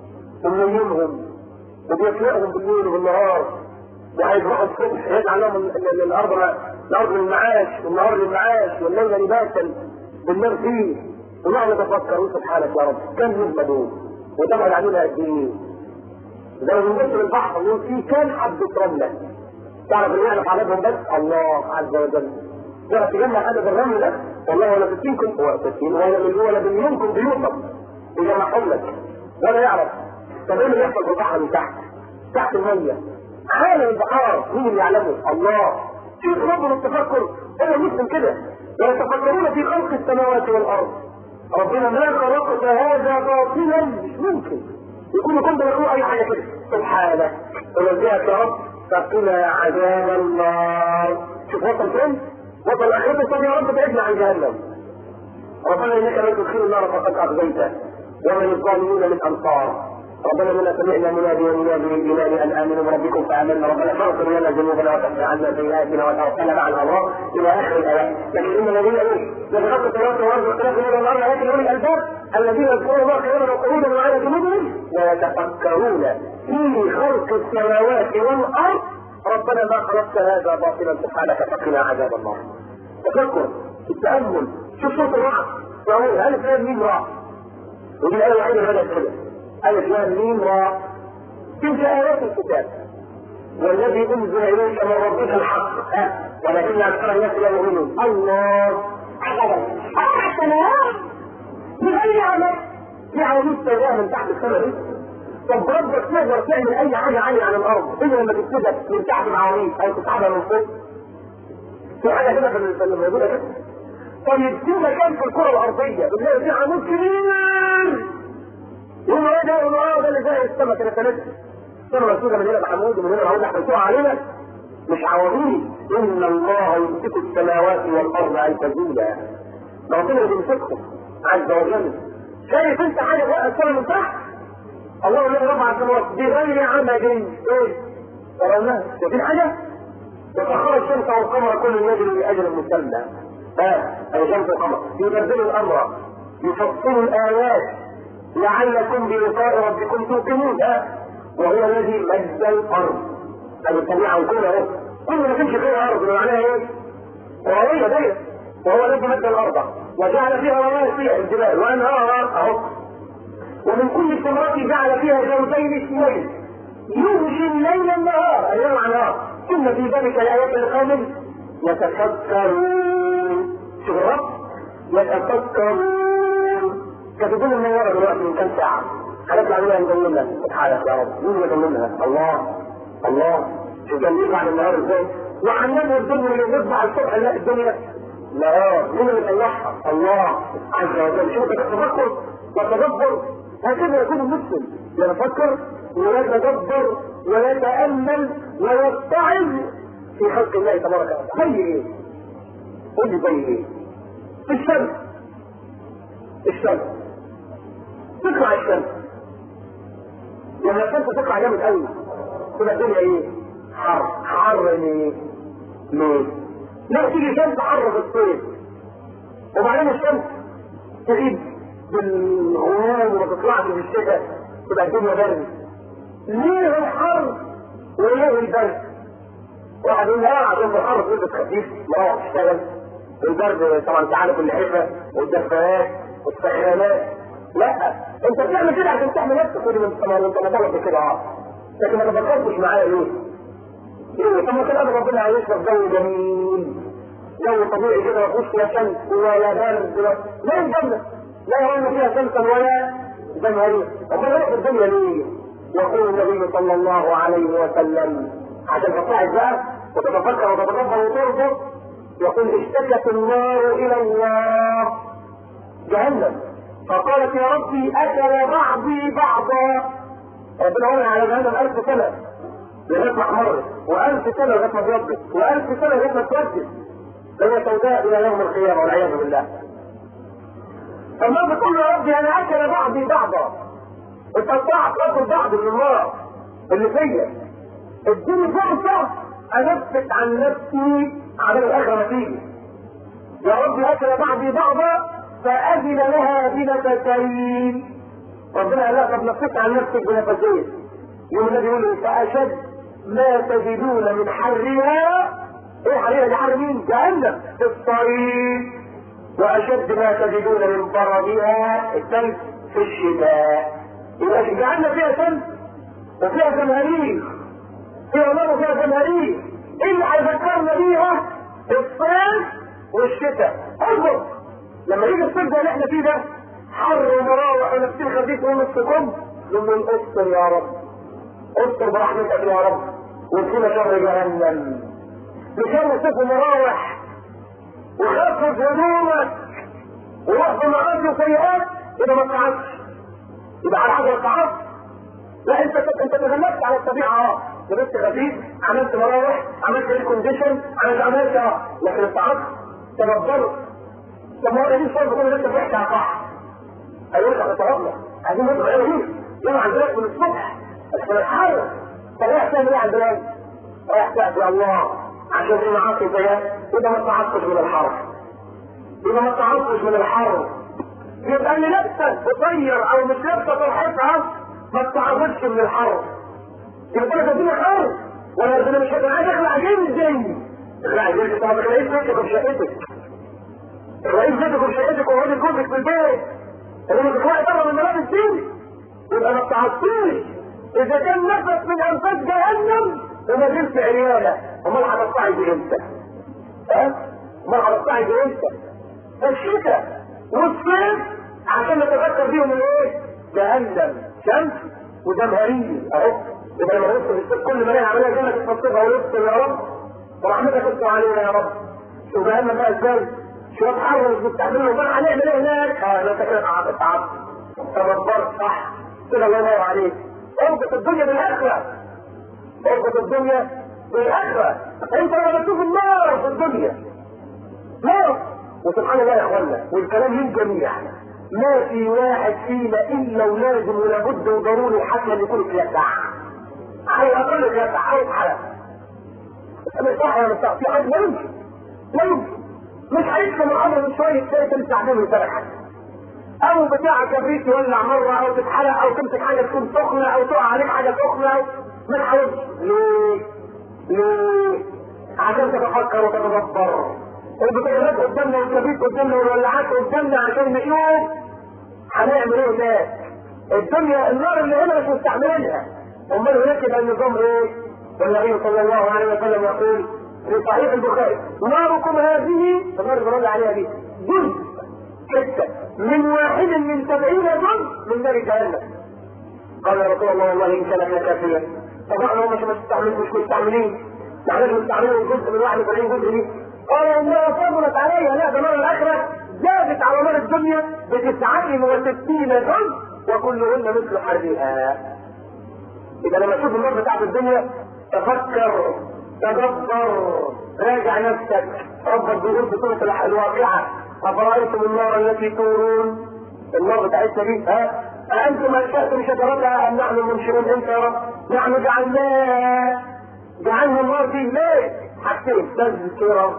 Speaker 1: ومنيمهم وبيخلقهم بالليل وبالنهار وهيروحوا الصبح يجعل لهم الارض الارض للمعاش والنهار للمعاش والليل لباسا بالنار فيه ونقعد نتفكر سبحانك يا رب كم نسبة دول وتبعد علينا قد ايه؟ زي ما بنبص البحر نقول في كام حبة رملة تعرف اللي يعرف عددهم بس الله عز وجل تعرف تجمع عدد الرمل ده والله ولا تسينكم هو تسين ولا من ولا بمليونكم بيوصل يجمعهم لك ولا يعرف طب ايه اللي بيحصل في البحر من تحت؟ تحت المية عالم البحار مين اللي يعلمه؟ الله شوف ربنا التفكر هو مسلم كده ويتفكرون في خلق السماوات والارض ربنا ما خلقت هذا باطلا مش ممكن يكون كل يقول اي حاجه كده سبحانك ونزهك يا رب فقنا عذاب النار شوف وصل فين؟ وصل اخرته طب يا رب بعدنا عن جهنم ربنا انك لا تدخل النار فقد اغويته ومن الظالمين من انصار ربنا منا سمعنا مناديا ينادي للايمان ان امنوا بربكم فامنا ربنا فاغفر لنا ذنوبنا وكفر عنا سيئاتنا وتوفنا مع الابرار الى اخر الايات لكن ان الذين يخلقوا السماوات والارض واختلاف الليل والنهار لكن اولي الالباب الذين يذكرون الله قياما وقعودا وعلى جنوبهم ويتفكرون في خلق السماوات والارض ربنا ما خلقت هذا باطلا سبحانك فقنا عذاب النار تفكر التامل شوف صوت الرعد فهو الف لام ميم راء ودي الايه الوحيده اللي بدات كده ألف لام ميم راء تلك آيات الكتاب والذي أنزل إليك من ربك الحق ولكن أكثر الناس لا يؤمنون الله عجبا أحسن من أي عمل في عواميد سوداء من تحت السماء دي طب ربك تقدر تعمل أي حاجة عالية عن الأرض إلا لما تتسدد من تحت العواميد أو تسحبها من فوق في حاجة كده في الموجودة كده طيب في مكان في الكرة الأرضية بنلاقي فيه عمود كبير يقول ايه ده يقول اه ده اللي زي السما كده ثلاثة السما مسؤولة من هنا بحمود ومن هنا عاوز احنا علينا مش عواميد ان الله يمسك السماوات والارض ان تزولا ربنا اللي بيمسكهم عز وجل شايف انت حاجه فوق السما من تحت الله الذي رفع السماوات بغير عمد ايه ترونها شايفين حاجه وسخر الشمس والقمر كل يجري لاجل مسمى ها الشمس والقمر يبدل الامر يفصل الايات لعلكم بلقاء ربكم توقنون وهو الذي مد الارض ادي الطبيعه وكل اهو كل ما تمشي فيها ارض معناها ايه؟ قرويه دايره وهو الذي مد الارض وجعل فيها رواسي الجبال وانهارا اهو ومن كل الثمرات جعل فيها زوجين اثنين يغشي الليل النهار الليل مع النهار ثم في ذلك الايات القوم يتفكرون شوف الرب يتفكرون كانت الدنيا منورة دلوقتي من كام ساعة هنطلع منها نضمنها سبحانك يا رب مين يضمنها؟ الله الله شوف كان بيطلع النهار ازاي وعنده الدنيا اللي يطلع الصبح نلاقي الدنيا نهار مين اللي طلعها؟ الله عز وجل شوف التفكر والتدبر هكذا يكون المسلم يتفكر ويتدبر ويتأمل ويتعظ في خلق الله تبارك وتعالى زي ايه؟ قول لي زي ايه؟ الشمس الشمس تطلع الشمس لما الشمس تطلع جامد قوي تبقى الدنيا ايه؟ حر حر ليه؟ ليه؟ لا تيجي شمس حر في الصيف وبعدين الشمس تغيب بالغمام وما تطلعش في الشتاء تبقى الدنيا برد ليه الحر وليه البرد؟ واحد يقول لا عشان الحر تلبس خفيف ما هو تشتغل البرد طبعا انت عارف اللحفه والدفايات والسخانات لا انت بتعمل كده عشان تحمي نفسك ودي من طبعا انت مطلب كده اه لكن ما تفكرتش معايا ليه؟ ليه؟ طب ما كده ربنا عايشنا في جو جميل جو طبيعي كده ما فيهوش لا شمس ولا برد ولا لا الجنه لا يرون فيها شمسا ولا زمهرير ربنا يخلق الدنيا ليه؟ يقول النبي صلى الله عليه وسلم عشان تطلع بقى وتتفكر وتتدبر وتربط يقول اشتكت النار الى الله جهنم فقالت يا ربي اكل بعضي بعضا ربنا قال على جهنم الف سنه لغايه ما احمرت والف سنه لغايه ما ابيضت والف سنه لغايه ما اسودت فهي سوداء الى يوم القيامه والعياذ بالله فالنار بتقول يا ربي انا اكل بعضي بعضا اتقطعت باكل بعض من النار اللي فيا اديني فرصه انفت عن نفسي على الاخره ما تيجي يا ربي اكل بعضي بعضا فاذن لها بنفسين ربنا قال لها طب نفست عن نفسك بنفسين يوم النبي يقول فاشد ما تجدون من حرها ايه حريها دي حر مين؟ جهنم في الصعيد واشد ما تجدون من بردها الثلج في الشتاء يبقى جعلنا فيها ثلج وفيها زمهرير فيها نار وفيها زمهرير ايه اللي هيذكرنا بيها الصيف والشتاء انظر لما يجي الصيف ده اللي احنا فيه ده حر ومراوح ونفسين خفيف ونص كم نقول استر يا رب استر برحمتك يا رب وادخلنا شر جهنم بشر صيف ومراوح وخفف هدومك ووقف معاصي وسيئات يبقى ما تعبش يبقى على حاجه تعبت لا انت انت تغلبت على الطبيعه اه لبست خفيف عملت مراوح عملت ريل كونديشن عملت عملت اه لكن التعبت تبدرت طب ما هو دي الشرط كل لسه بيحكي على صح ايوه احنا طلبنا عايزين نطلع ايه دي يوم عندنا من الصبح بس من الحر طب رايح تعمل ايه عندنا رايح تعبد الله عشان في معاصي زيها يبقى ما تعطش من الحر يبقى ما تعطش من الحر يبقى اللي لابسه قصير او مش لابسه طرحتها ما تعرضش من الحر يبقى انا الدنيا حر ولا الدنيا مش انا عايز اخلع جيم ازاي اخلع جيم طب الرئيس بيتك وفي شقتك الرئيس بيتك وفي شقتك وراجل جوزك في البيت انما تطلعي بره من ملابس دي يبقى ما تعطيش اذا كان نفس من انفاس جهنم وما زلت عياله امال هتطلعي بامتى؟ ها؟ امال هتطلعي بامتى؟ الشتاء والصيف عشان نتذكر بيهم الايه؟ جهنم شمس وزمهرير اهو يبقى لما نوصل الصيف كل ما نعملها جنة تفصلها ونفصل يا رب ورحمتك تستر علينا يا رب شوف جهنم بقى ازاي؟ شوية حر مش مستحملين وبقى هنعمل ايه هناك؟ اه لا انت كده تعبت تعبت تدبرت صح كده الله ينور عليك اربط الدنيا بالاخره اربط الدنيا بالاخره انت لما بتشوف النار في الدنيا نار وسبحان الله يا اخوانا والكلام للجميع ما في واحد فينا الا ولازم ولابد وضروري حتما يكون اتلسع على الاقل اتلسع عايز حلقه مش صح ولا مش صح في حد لا يمكن لا يمكن مش هيكتب الامر من شويه تلاقي تمسح بيه سرحك او بتاع كبريت يولع مره او تتحرق او تمسك حاجه تكون سخنه او تقع عليك حاجه سخنه او ما تحاولش ليه؟ ليه؟ عشان تتفكر وتتدبر البطاريات قدامنا والكبريت قدامنا والولعات قدامنا عشان نشوف هنعمل ايه هناك الدنيا النار اللي هنا مش مستعملينها امال هناك يبقى النظام ايه؟ والنبي صلى الله عليه وسلم يقول في صحيح البخاري ناركم هذه النار اللي بنقول عليها دي جزء ستة من واحد من سبعين جزء من نار جهنم قال يا رسول الله والله ان كان كافيا طبعا هم مش مستعملين مش مستعملين معناش مستعملين جزء من 71 جزء دي قال انها فضلت عليها لا ده نار الاخره زادت على نار الدنيا ب 69 جزء وكلهن مثل حرها اذا لما تشوف النار بتاعت الدنيا تفكر تدبر راجع نفسك ربك بيقول في سوره الواقعه افرايتم النار التي تورون النار بتاعتنا دي ها أأنتم أنشأتم شجرتها أم نحن المنشئون أنت يا رب؟ نحن جعلناها جعلنا النار دي ليه؟ حاجتين تذكرة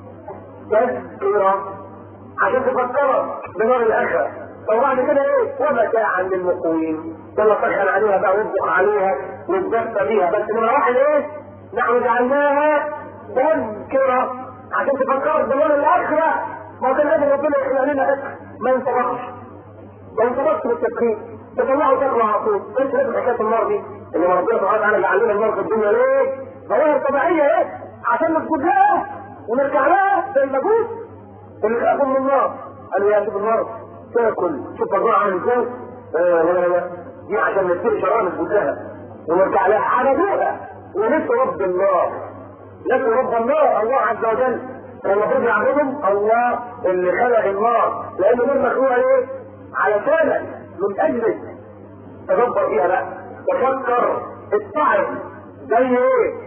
Speaker 1: تذكرة عشان تفكرك بنار الآخرة طب بعد كده ايه؟ ومتاعا للمقوين يلا سخن عليها بقى واطبخ عليها واتدفى بيها بس نمرة واحد ايه؟ نحن جعلناها تذكرة عشان تفكرك بنار الآخرة ما كان لازم ربنا يخلق لنا اكل ما ينطبقش ما ينطبقش بالتدخين تطلعوا تاكلوا على طول انت لازم حكايه النار دي اللي ربنا سبحانه وتعالى جعل لنا النار في الدنيا ليه؟ ظواهر طبيعيه ايه؟ عشان نسجد لها ونرجع لها زي المجوس اللي خافوا من النار قالوا يا شوف النار تاكل شوف النار عامل ازاي؟ دي عشان نشتري شرائط كلها ونرجع لها حرقوها ونسوا رب النار نسوا رب النار الله عز وجل المفروض يعبدهم الله اللي خلق النار لان دول مخلوقه ايه؟ علشانك من اجلك تدبر فيها بقى تفكر اتعظ زي ايه؟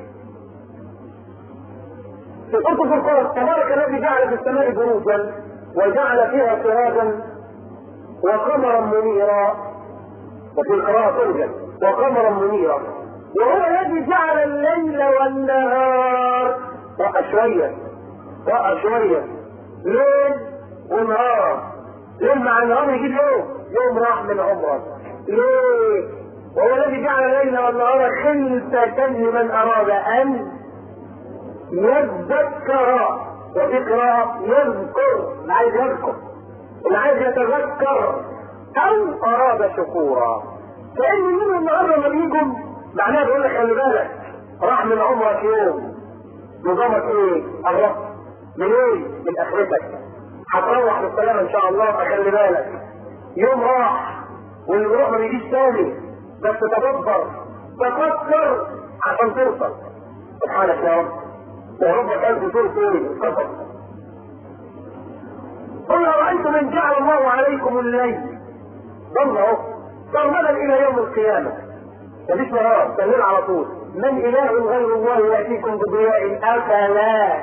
Speaker 1: في قصص القرآن تبارك الذي جعل في السماء بروجا وجعل فيها سراجا وقمرا منيرا وفي القراءة ترجم وقمرا منيرا وهو الذي جعل الليل والنهار بقى شوية بقى شوية ليل ونهار ليل مع النهار يجيب يوم يوم راح من عمرك ليه؟ وهو الذي جعل الليل والنهار خلفة لمن أراد أن يذكر وفي قراءة يذكر اللي عايز يذكر اللي عايز يتذكر أو أراد شكورا لأن من النهارده لما بيجوا معناها بيقول لك خلي بالك راح من عمرك يوم نظامك ايه؟ قربت من ايه؟ من اخرتك هتروح بالسلامه ان شاء الله فخلي بالك يوم راح واللي بيروح ما بيجيش تاني بس تدبر تفكر عشان توصل سبحانك يا رب وربك قال في سوره ايه؟ القصص قل ارايتم ان جعل الله عليكم الليل ضل اهو سرمدا الى يوم القيامه مفيش نهار سلم على طول من اله غير الله ياتيكم بضياء افلا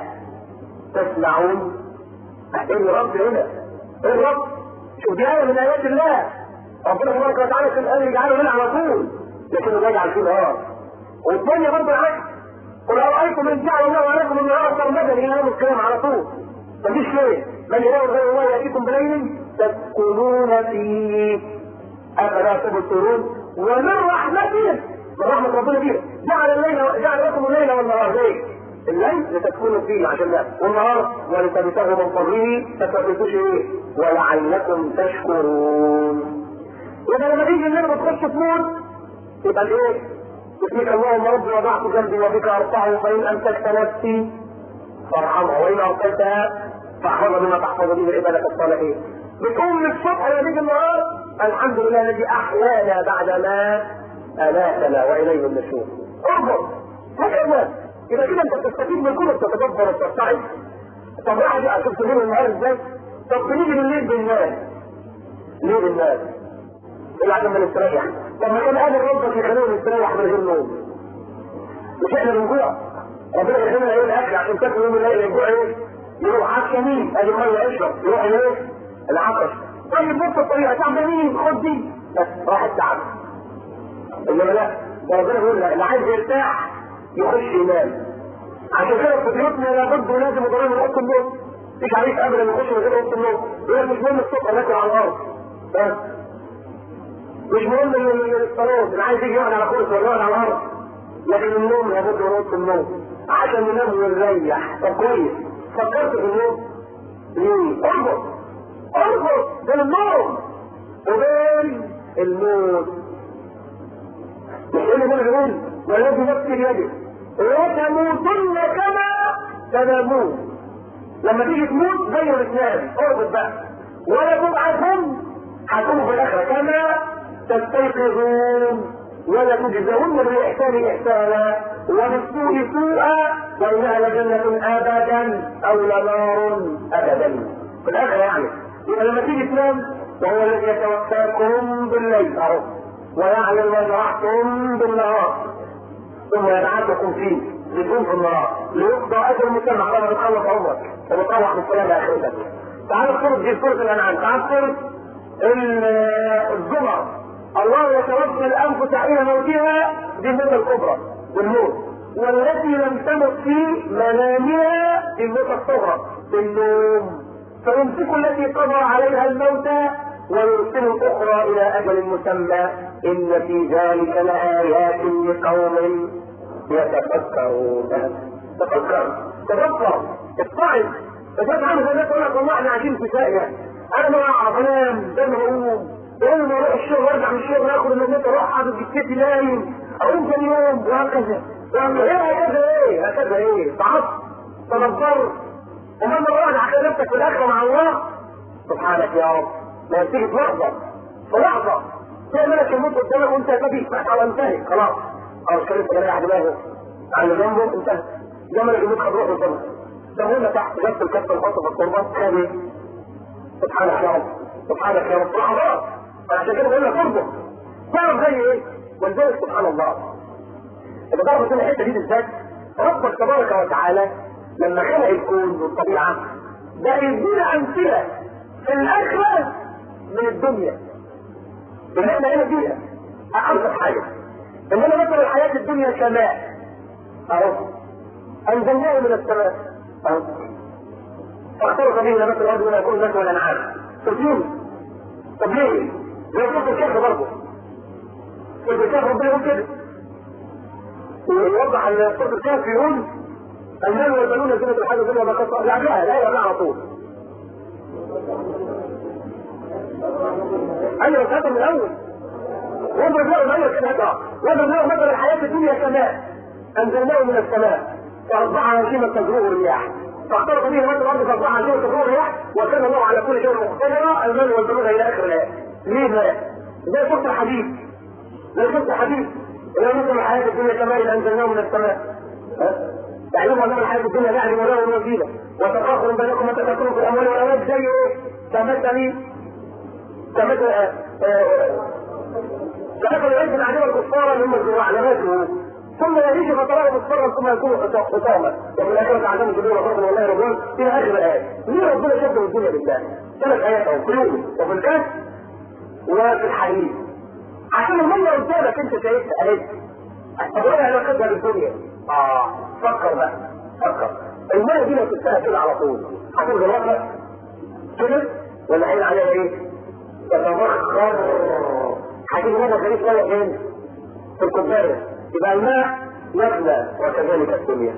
Speaker 1: تسمعون ايه الرب هنا ايه الرب شوف دي ايه من ايات الله ربنا تبارك وتعالى في الان يجعله هنا على طول لكنه لا يجعل فيه نهار والدنيا برضه العكس قل ارايتم ان جعل الله عليكم النهار سرمدا الى يوم القيامه على طول مفيش ليه من اله غير الله ياتيكم بليل تسكنون فيه افلا تبصرون ومن رحمته من رحمة ربنا بيه جعل الليل جعل لكم الليل والنهار ليه؟ الليل لتكونوا فيه عشان ده والنهار ولتبتغوا من فضله فتثبتوش ايه؟ ولعلكم تشكرون يبقى لما تيجي الليل وتخش تموت يبقى الايه؟ باسمك اللهم ربي وضعت جنبي وبك ارفعه فان امسكت نفسي فارحمها وان ارسلتها فاحفظها بما تحفظ به عبادك الصالحين بتقوم من الصبح لما تيجي النهار الحمد لله الذي احيانا بعدما اماتنا واليه النشور انظر هكذا يبقى كده انت بتستفيد من كل تتدبر وتستعد طب واحد اشوف تجيب النهار ازاي طب بنيجي بالليل بالناس ليه بالناس اللي عشان بنستريح طب ما كان قادر ربك يخلينا نستريح من غير نوم مش احنا بنجوع ربنا يخلينا ايه الاكل عشان تاكل يوم الليل الجوع ايه يروح عطشانين ادي ميه اشرب يروح ايه العطش طيب بص الطريقه تعبانين خد دي بس راح التعب انما لا ده ربنا بيقول لا اللي عايز يرتاح يخش ينام عشان كده في بيوتنا لابد ولازم يضرب من اوضه النوم مفيش عليك ابدا يخش من غير اوضه النوم يقول لك مش مهم الصبح ناكل على الارض بس مش مهم الصالون اللي عايز يجي يقعد على كرسي ولا يقعد على الارض لكن النوم لابد من اوضه النوم عشان ننام ونريح طب كويس فكرت في النوم ليه؟ انظر انظر بين النوم وبين الموت مش اللي انا بقول والذي نفسي بيده وتموتن كما تنامون لما تيجي تموت زي ما بتنام اربط بقى ولا تبعثن هتقوموا في الاخره كما تستيقظون ولا تجزون بالاحسان احسانا وبالسوء سوءا وانها لجنه ابدا او لنار ابدا في الاخره يعني يبقى لما تيجي تنام وهو الذي يتوفاكم بالليل اهو ويعلم ما جرحتم بالنهار ثم يبعثكم فيه لتكون في النهار ليقضى اجل مسمى قبل ما تخلص عمرك وتطلع بالسلام اخرتك تعال اذكر في سوره الانعام تعال اذكر الزمر الله يتوفى الانفس حين موتها دي الموتة الكبرى والموت والتي لم تمت في منامها دي الموتة الصغرى بالنوم فيمسك التي قضى عليها الموت ويرسل الاخرى الى اجل مسمى ان في ذلك لايات لقوم يتفكرون تفكر تفكر اتعظ فتبقى عامل زي تقول لك والله احنا قاعدين في ساقيه انا ما اعرف انام زي ما بقوم يوم ما اروح الشغل وارجع من الشغل اخد النوم اروح اقعد في جثتي نايم اقوم ثاني يوم وهكذا يعني ايه هكذا ايه هكذا ايه تعبت تدبرت ومن مرة على نفسك في الاخره مع الله سبحانك يا رب ما تيجي في لحظه في لحظه تلاقي ملك الموت قدامك وانت تبي خلاص انتهي خلاص خلاص كان لسه رايح دماغه على جنبه انتهى ده ملك الموت خد روحه قدامك سهولة تحت جنب الكفة الخاصة في التربة خد ايه؟ سبحانك يا رب سبحانك يا رب خلاص عشان كده بقول لك اربط تعرف زي ايه؟ ولذلك سبحان الله اللي تعرف ان الحته دي بالذات ربك تبارك وتعالى لما خلق الكون والطبيعه ده يدينا امثله في الاخره من الدنيا اللي احنا هنا فيها اعرف حاجه انما مثل الحياه الدنيا كماء اهو انزلناه من السماء اهو فاختلط به نبات الارض ولا يكون ذات ولا انعام تسليم طب ليه؟ ليه كنت الكهف برضه كنت الكهف ربنا يقول كده ويوضح ان صوت الكهف يقول المال والبنون زينة الحاجة الدنيا بقصة لعبها لا لا على طول ايوه هذا من الاول واضرب له الاول كده هذا واضرب له مثل الحياة الدنيا كماء انزلناه من السماء فاصبح هشيمة تجروه الرياح فاختلط به مثل الارض فاصبح هشيمة تجروه الرياح وكان الله على كل شيء مقتدرا المال والبنون الى اخر الايه ليه لا؟ زي صوت الحديث زي صوت الحديث اللي مثل الحياة الدنيا كماء انزلناه من السماء تعلم ان الحياه الدنيا لعب وله وزينه وتفاخر بينكم وتكاثر في الاموال والاولاد زي ايه؟ كمثل كمثل كمثل العز عجب الكفار اللي هم الزراع نباته ثم يعيش فتراه مصفرا ثم يكون حطاما وفي الاخره عدم كبير وفضل والله رجل الى اخر الايه ليه ربنا شد الدنيا بالله؟ ثلاث ايات اهو في يوم وفي الكهف وفي الحديث عشان الميه قدامك انت شايفها اهي طب ايه علاقتها بالدنيا؟ اه فكر بقى فكر المية دي لو سبتها كده على طول هتفضل واقفة كده ولا هيبقى عليها ايه؟ تتبخر هتيجي هنا خليك مية فين؟ في الكوباية يبقى الماء يفنى وكذلك الدنيا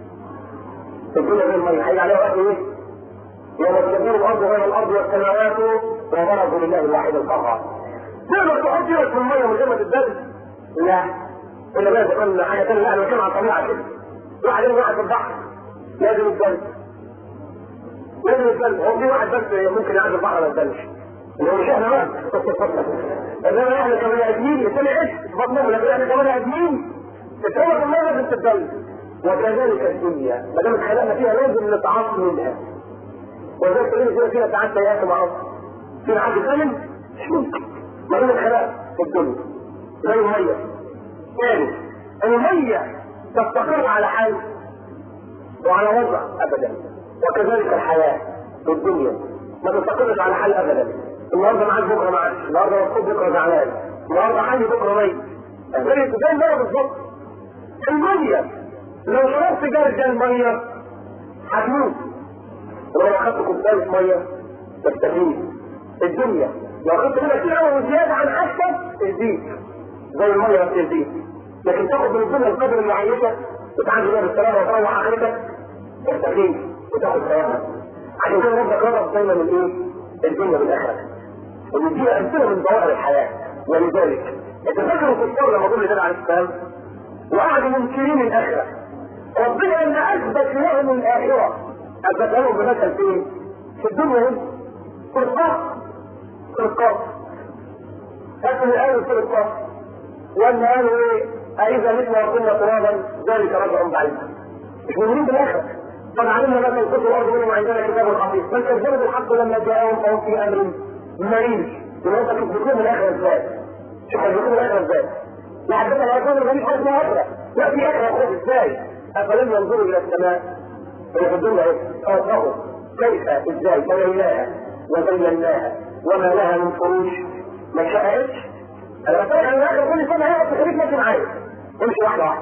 Speaker 1: الدنيا غير المية هيجي عليها وقت ايه؟ يوم تدبير الارض غير الارض والسماوات وبرزوا لله الواحد القهار تقدر تحط ايدك في المية من غير ما تتدرس؟ لا الا بقى تقول حاجه ثانيه لا انا بتكلم عن الطبيعه كده واحد يوم واحد في البحر لازم يتبل لازم يتبل هو في واحد بس ممكن يعدي البحر ما يتبلش اللي هو مش احنا بقى انما احنا كبني ادمين يسمي ايش بطنهم لكن احنا كبني ادمين تتولد الله لازم تتبل وكذلك الدنيا ما دام اتخلقنا فيها لازم نتعاطى منها وذلك كلنا فيها فيها ساعات سيئات معروف فينا حد سالم مش ممكن ما دام اتخلقنا في الدنيا زي الميه ثاني المية تستقر على حال وعلى وضع ابدا وكذلك الحياة في الدنيا ما تستقرش على حال ابدا النهارده معاك بكره معاك النهارده مبسوط بكره زعلان النهارده حي بكره ميت زي زي المية بالظبط المية لو شربت جرجل مية هتموت ولو اخدت كوباية مية تستفيد الدنيا لو اخدت منها كتير قوي وزيادة عن حاجتك تزيد زي المية بتزيد لكن تاخد من الدنيا القدر اللي عايشها وتعدي بيها بالسلامة وتروح اخرتك تستفيد وتاخد سلامة عشان كده ربك ربط دايما الايه؟ الدنيا بالاخره ونديها امثله من ظواهر الحياه ولذلك يتذكروا في الصور لما قلنا النبي عليه السلام وقعدوا منكرين الاخره ربنا ان اثبت لهم الاخره اثبت لهم بمثل فين؟ في الدنيا هنا في القاف في القاف هاتوا الآية في القاف وأن قالوا إيه؟ أإذا متنا وكنا ترابا ذلك رجع بعيد مش مؤمنين بالآخرة قد علمنا ما تنقص الأرض منهم عندنا كتاب حفيظ بل كذبوا بالحق لما جاءهم فهم في أمر مريض يبقى أنت تثبتون الآخرة إزاي؟ شوف تثبتون الآخرة إزاي؟ لا حدثنا لا يكون الغني حاجة اسمها آخرة لا في آخرة خالص إزاي؟ أفلم ينظروا إلى السماء فيقولون إيه؟ فوقهم كيف إزاي بنيناها وزيناها وما لها من فروج ما شاءتش انا بتكلم عن الاخر كل سنه هي تخليك ماشي معايا امشي واحده واحده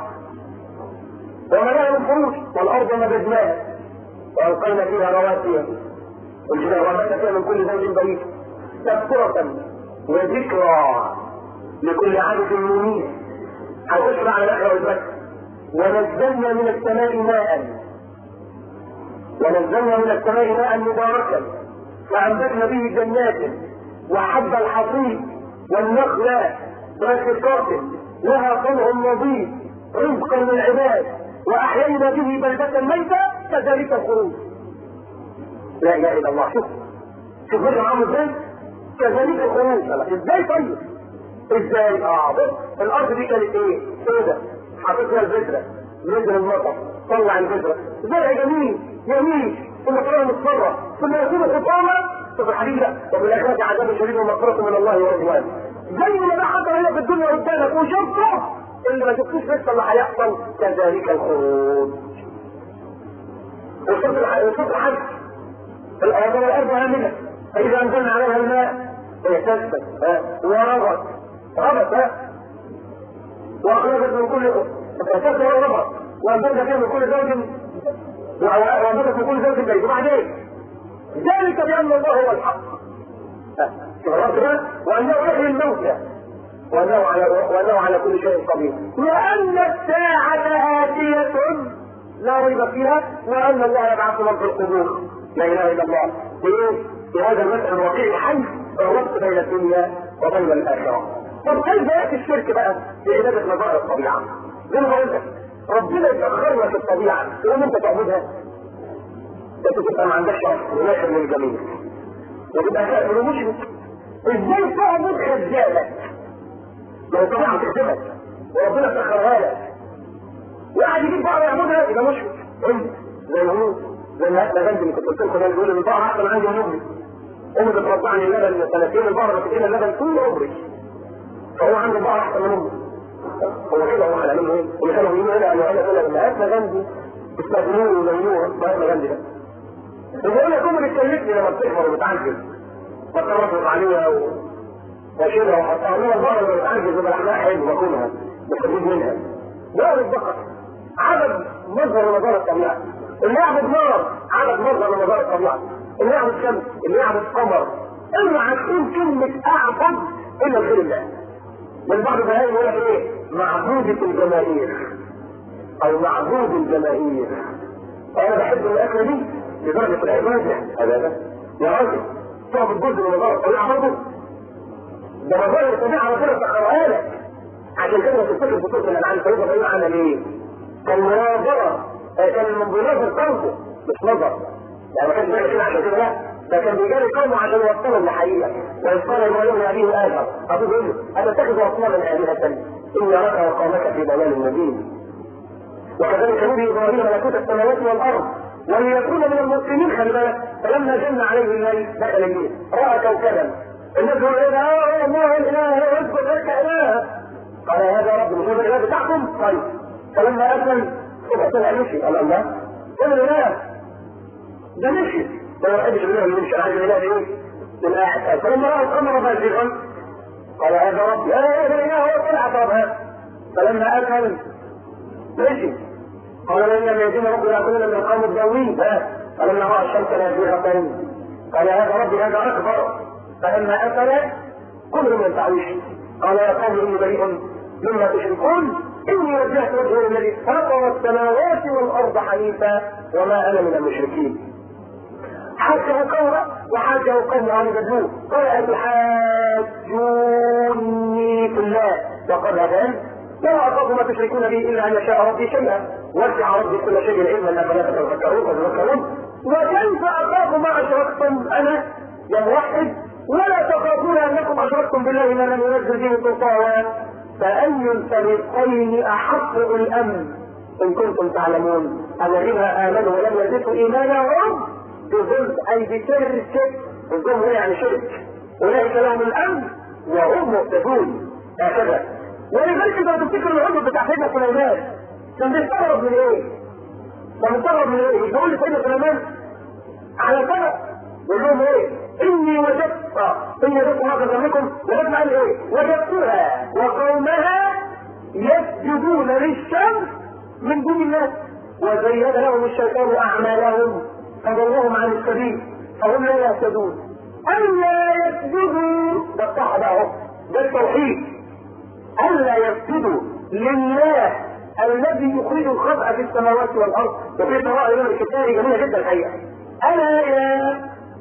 Speaker 1: وما لها من فروج والارض مددناها والقينا فيها رواسي والجبال وما فيها من كل زوج بريد تذكرة وذكرى لكل عبد منيب هتشرع على الاخره والبس ونزلنا من السماء ماء ونزلنا من السماء ماء مباركا فأنبتنا به جنات وحب الحصيد والنخل باسقات لها طلع نضيد رزقا للعباد وأحيينا به بلدة ميتة كذلك الخروج لا إله إلا الله شوف شوف هذا عامل ازاي كذلك الخروج ازاي طيب ازاي؟ اه بص الارض دي كانت ايه؟ سودة حطيت فيها البذرة بذر المطر طلع البذرة زرع جميل جميل ثم ترى مصفرة ثم يكون حطاما طب الحديث ده وفي الاخرة عذاب شديد ومغفرة من الله ورضوان زي ما ده حصل هنا في الدنيا قدامك وشفته اللي ما شفتوش لسه اللي هيحصل كذلك الخروج وصلت وصلت الحج الارض والارض امنه فاذا انزلنا عليها الماء اهتزت وربت ربت ها واخرجت من كل اهتزت وربت وانزلنا فيها من كل زوج وانزلت من كل زوج بيت وبعدين ذلك بان الله هو الحق وانه يحيي الموتى وانه على وانه على كل شيء قدير وان الساعه اتيه لا ريب فيها وان الله يبعث من في القبور لا اله الا الله بايه؟ بهذا المثل الوقيع الحي الربط بين الدنيا وبين الاخره طب كيف ياتي الشرك بقى في عباده مظاهر الطبيعه؟ زي ما قلت ربنا يسخرنا في الطبيعه تقوم انت تعبدها انت تبقى ما عندكش اصل وناخر من الجميع وتبقى كافر ومشرك ازاي تعبد خزانك؟ لو الطبيعه تخدمك وربنا سخرها لك واحد يجيب بقره يعبدها يبقى مشرك انت زي ما هو زي ما هاتنا جنبي اللي كنت قلت لكم ده بيقول ان البقره احسن عندي من امي امي بترضعني اللبن من سنتين البقره بتدينا اللبن طول عمري فهو عنده بقره احسن من امي هو كده هو هيعمل ايه؟ اللي كانوا بيقولوا هنا انا انا انا لما هاتنا جنبي استخدموني وزينوها ما هاتنا جنبي ده بيقول لك امي بتكلفني لما بتكبر وبتعجز بترفض عليها و... واشيلها واحطها لها البقره لما بتعجز يبقى لحمها حلو باكلها بستفيد منها ده البقر عدد مظهر نظار الطبيعه اللي يعبد نار عدد مظهر نظار الطبيعه اللي يعبد شمس اللي يعبد قمر اوعى تقول كلمه اعبد الا لغير الله من بعض البهائم يقول لك ايه معبودة الجماهير او معبود الجماهير وانا بحب الاكله دي لدرجه العباده هذا ده يا راجل تعبد جزء من نظار الطبيعه برضه ده نظار الطبيعه ربنا سخرها لك عشان كده تفتكر في سوره الانعام سيدنا ابراهيم عمل ايه؟ كان مناظره كان من بيناظر قلبه مش نظر يعني ما كانش بيعمل كده عشان كده لا ده كان بيجاري قومه عشان يوصلهم لحقيقه وإذ قال ابراهيم لابيه ادم ابوه يقول له اتتخذ اصناما الهه اني اراك وقومك في ضلال مبين وكذلك نبي ابراهيم ملكوت السماوات والارض وليكون من المسلمين خلي بالك فلما جن عليه الليل دخل الليل راى كوكبا الناس يقول ايه ده اه الله الاله اثبت لك اله قال هذا رب مش هذا الاله بتاعكم طيب فلما اسلم صبح طلع مشي قال الله قال الاله ده مشي ده ما يحبش الاله اللي يمشي عايز الاله ايه؟ للاحد فلما راى الامر فاسقا قال هذا ربي لا اله هو طلع طبها فلما اسلم مشي قال لن لم يجد ربنا ياكلون من القوم الضالين فلما راى الشمس نازله قال هذا ربي هذا اكبر فلما اكل كل من تعيش قال يا قوم اني بريء مما تشركون اني وجهت وجهي للذي فطر السماوات والارض حنيفا وما انا من المشركين حاجه قوم وحاجه قوم عن جدوه قال تحاجوني في الله وقد هدان لا اخاف ما تشركون به الا ان يشاء ربي شيئا وسع ربي كل شيء علما افلا تتفكرون وتذكرون وكيف اخاف ما اشركتم انا يا موحد ولا تخافون انكم اشركتم بالله ما لم ينزل به سلطانا فاي الفريقين احق بالامن ان كنتم تعلمون الذين امنوا ولم يزدوا ايمانهم بظلم اي بشرك الظلم هنا يعني شرك اولئك لهم الامن وهم مهتدون هكذا ولذلك انت تفتكر العضو بتاع سيدنا سليمان كان بيستغرب من ايه؟ كان بيستغرب من ايه؟ بيقول لسيدنا سليمان على سبب يقول لهم ايه؟ اني وجدت اني وجدت هذا ذنبكم وجدت قال ايه؟ وجدتها وقومها يسجدون للشمس من دون الله وزين لهم الشيطان اعمالهم فضلهم عن السبيل فهم لا يهتدون الا يسجدوا ده الصح بقى اهو ده التوحيد الا يسجدوا لله الذي يخرج الخبأ في السماوات والارض وفي قراءة من الكتاب جميلة جدا الحقيقة الا يا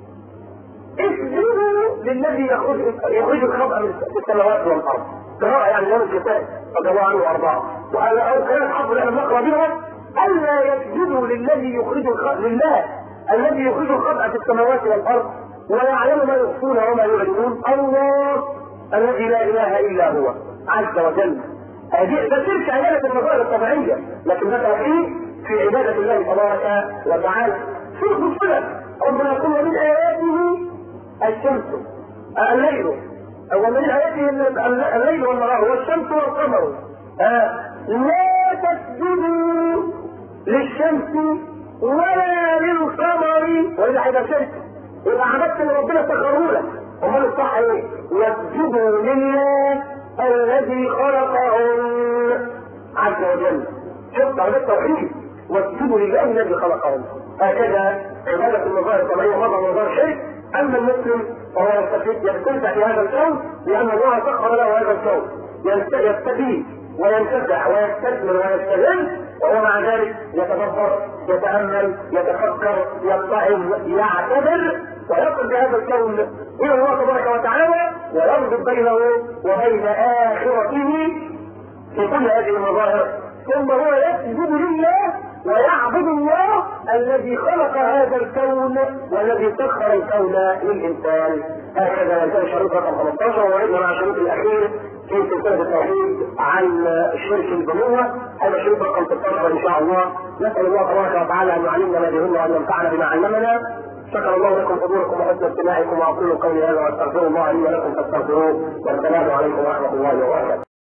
Speaker 1: اسجدوا للذي يخرج يخرج الخبأ في السماوات والارض قراءة يعني من الكتاب رضي الله عنه وارضاه وقال او كانت حرف احنا نقرا بها الا يسجدوا للذي يخرج الخبأ لله الذي يخرج الخبأ في السماوات والارض ويعلم ما يخفون وما يعلنون الله الذي لا اله الا هو عز وجل هذه ده تلك عباده المظاهر الطبيعيه لكن ده توحيد في عباده الله تبارك وتعالى شوف الصله ربنا يقول ومن اياته الشمس الليل ومن اياته الليل والنهار والشمس والقمر لا تسجدوا للشمس ولا للقمر واذا هيبقى شرك يبقى عبدت ان ربنا سخره لك امال الصح ايه؟ يسجدوا لله الذي خلقهم عز وجل شوف على التوحيد واسجدوا لله الذي خلقهم هكذا عبادة المظاهر الطبيعية مظهر مظاهر شرك أما المسلم فهو يستفيد يستمتع في هذا الكون لأن الله سخر له هذا الكون يستفيد وينتفع ويستثمر ويستغل وهو مع ذلك يتدبر يتامل يتفكر يتعظ يعتبر ويصل بهذا الكون الى الله تبارك وتعالى ويربط بينه وبين اخرته في كل هذه المظاهر ثم هو يسجد لله ويعبد الله الذي خلق هذا الكون والذي سخر الكون للانسان هكذا ينتهي شريط رقم 15 ووعدنا مع الشريط الاخير في سلسله التوحيد عن شرك البنوه هذا شريط رقم 16 ان شاء الله نسال الله تبارك وتعالى ان يعلمنا ما يهمنا وان ينفعنا بما علمنا شكر الله لكم حضوركم وحسن استماعكم واقول قولي هذا واستغفر الله لي ولكم فاستغفروه والسلام عليكم ورحمه الله وبركاته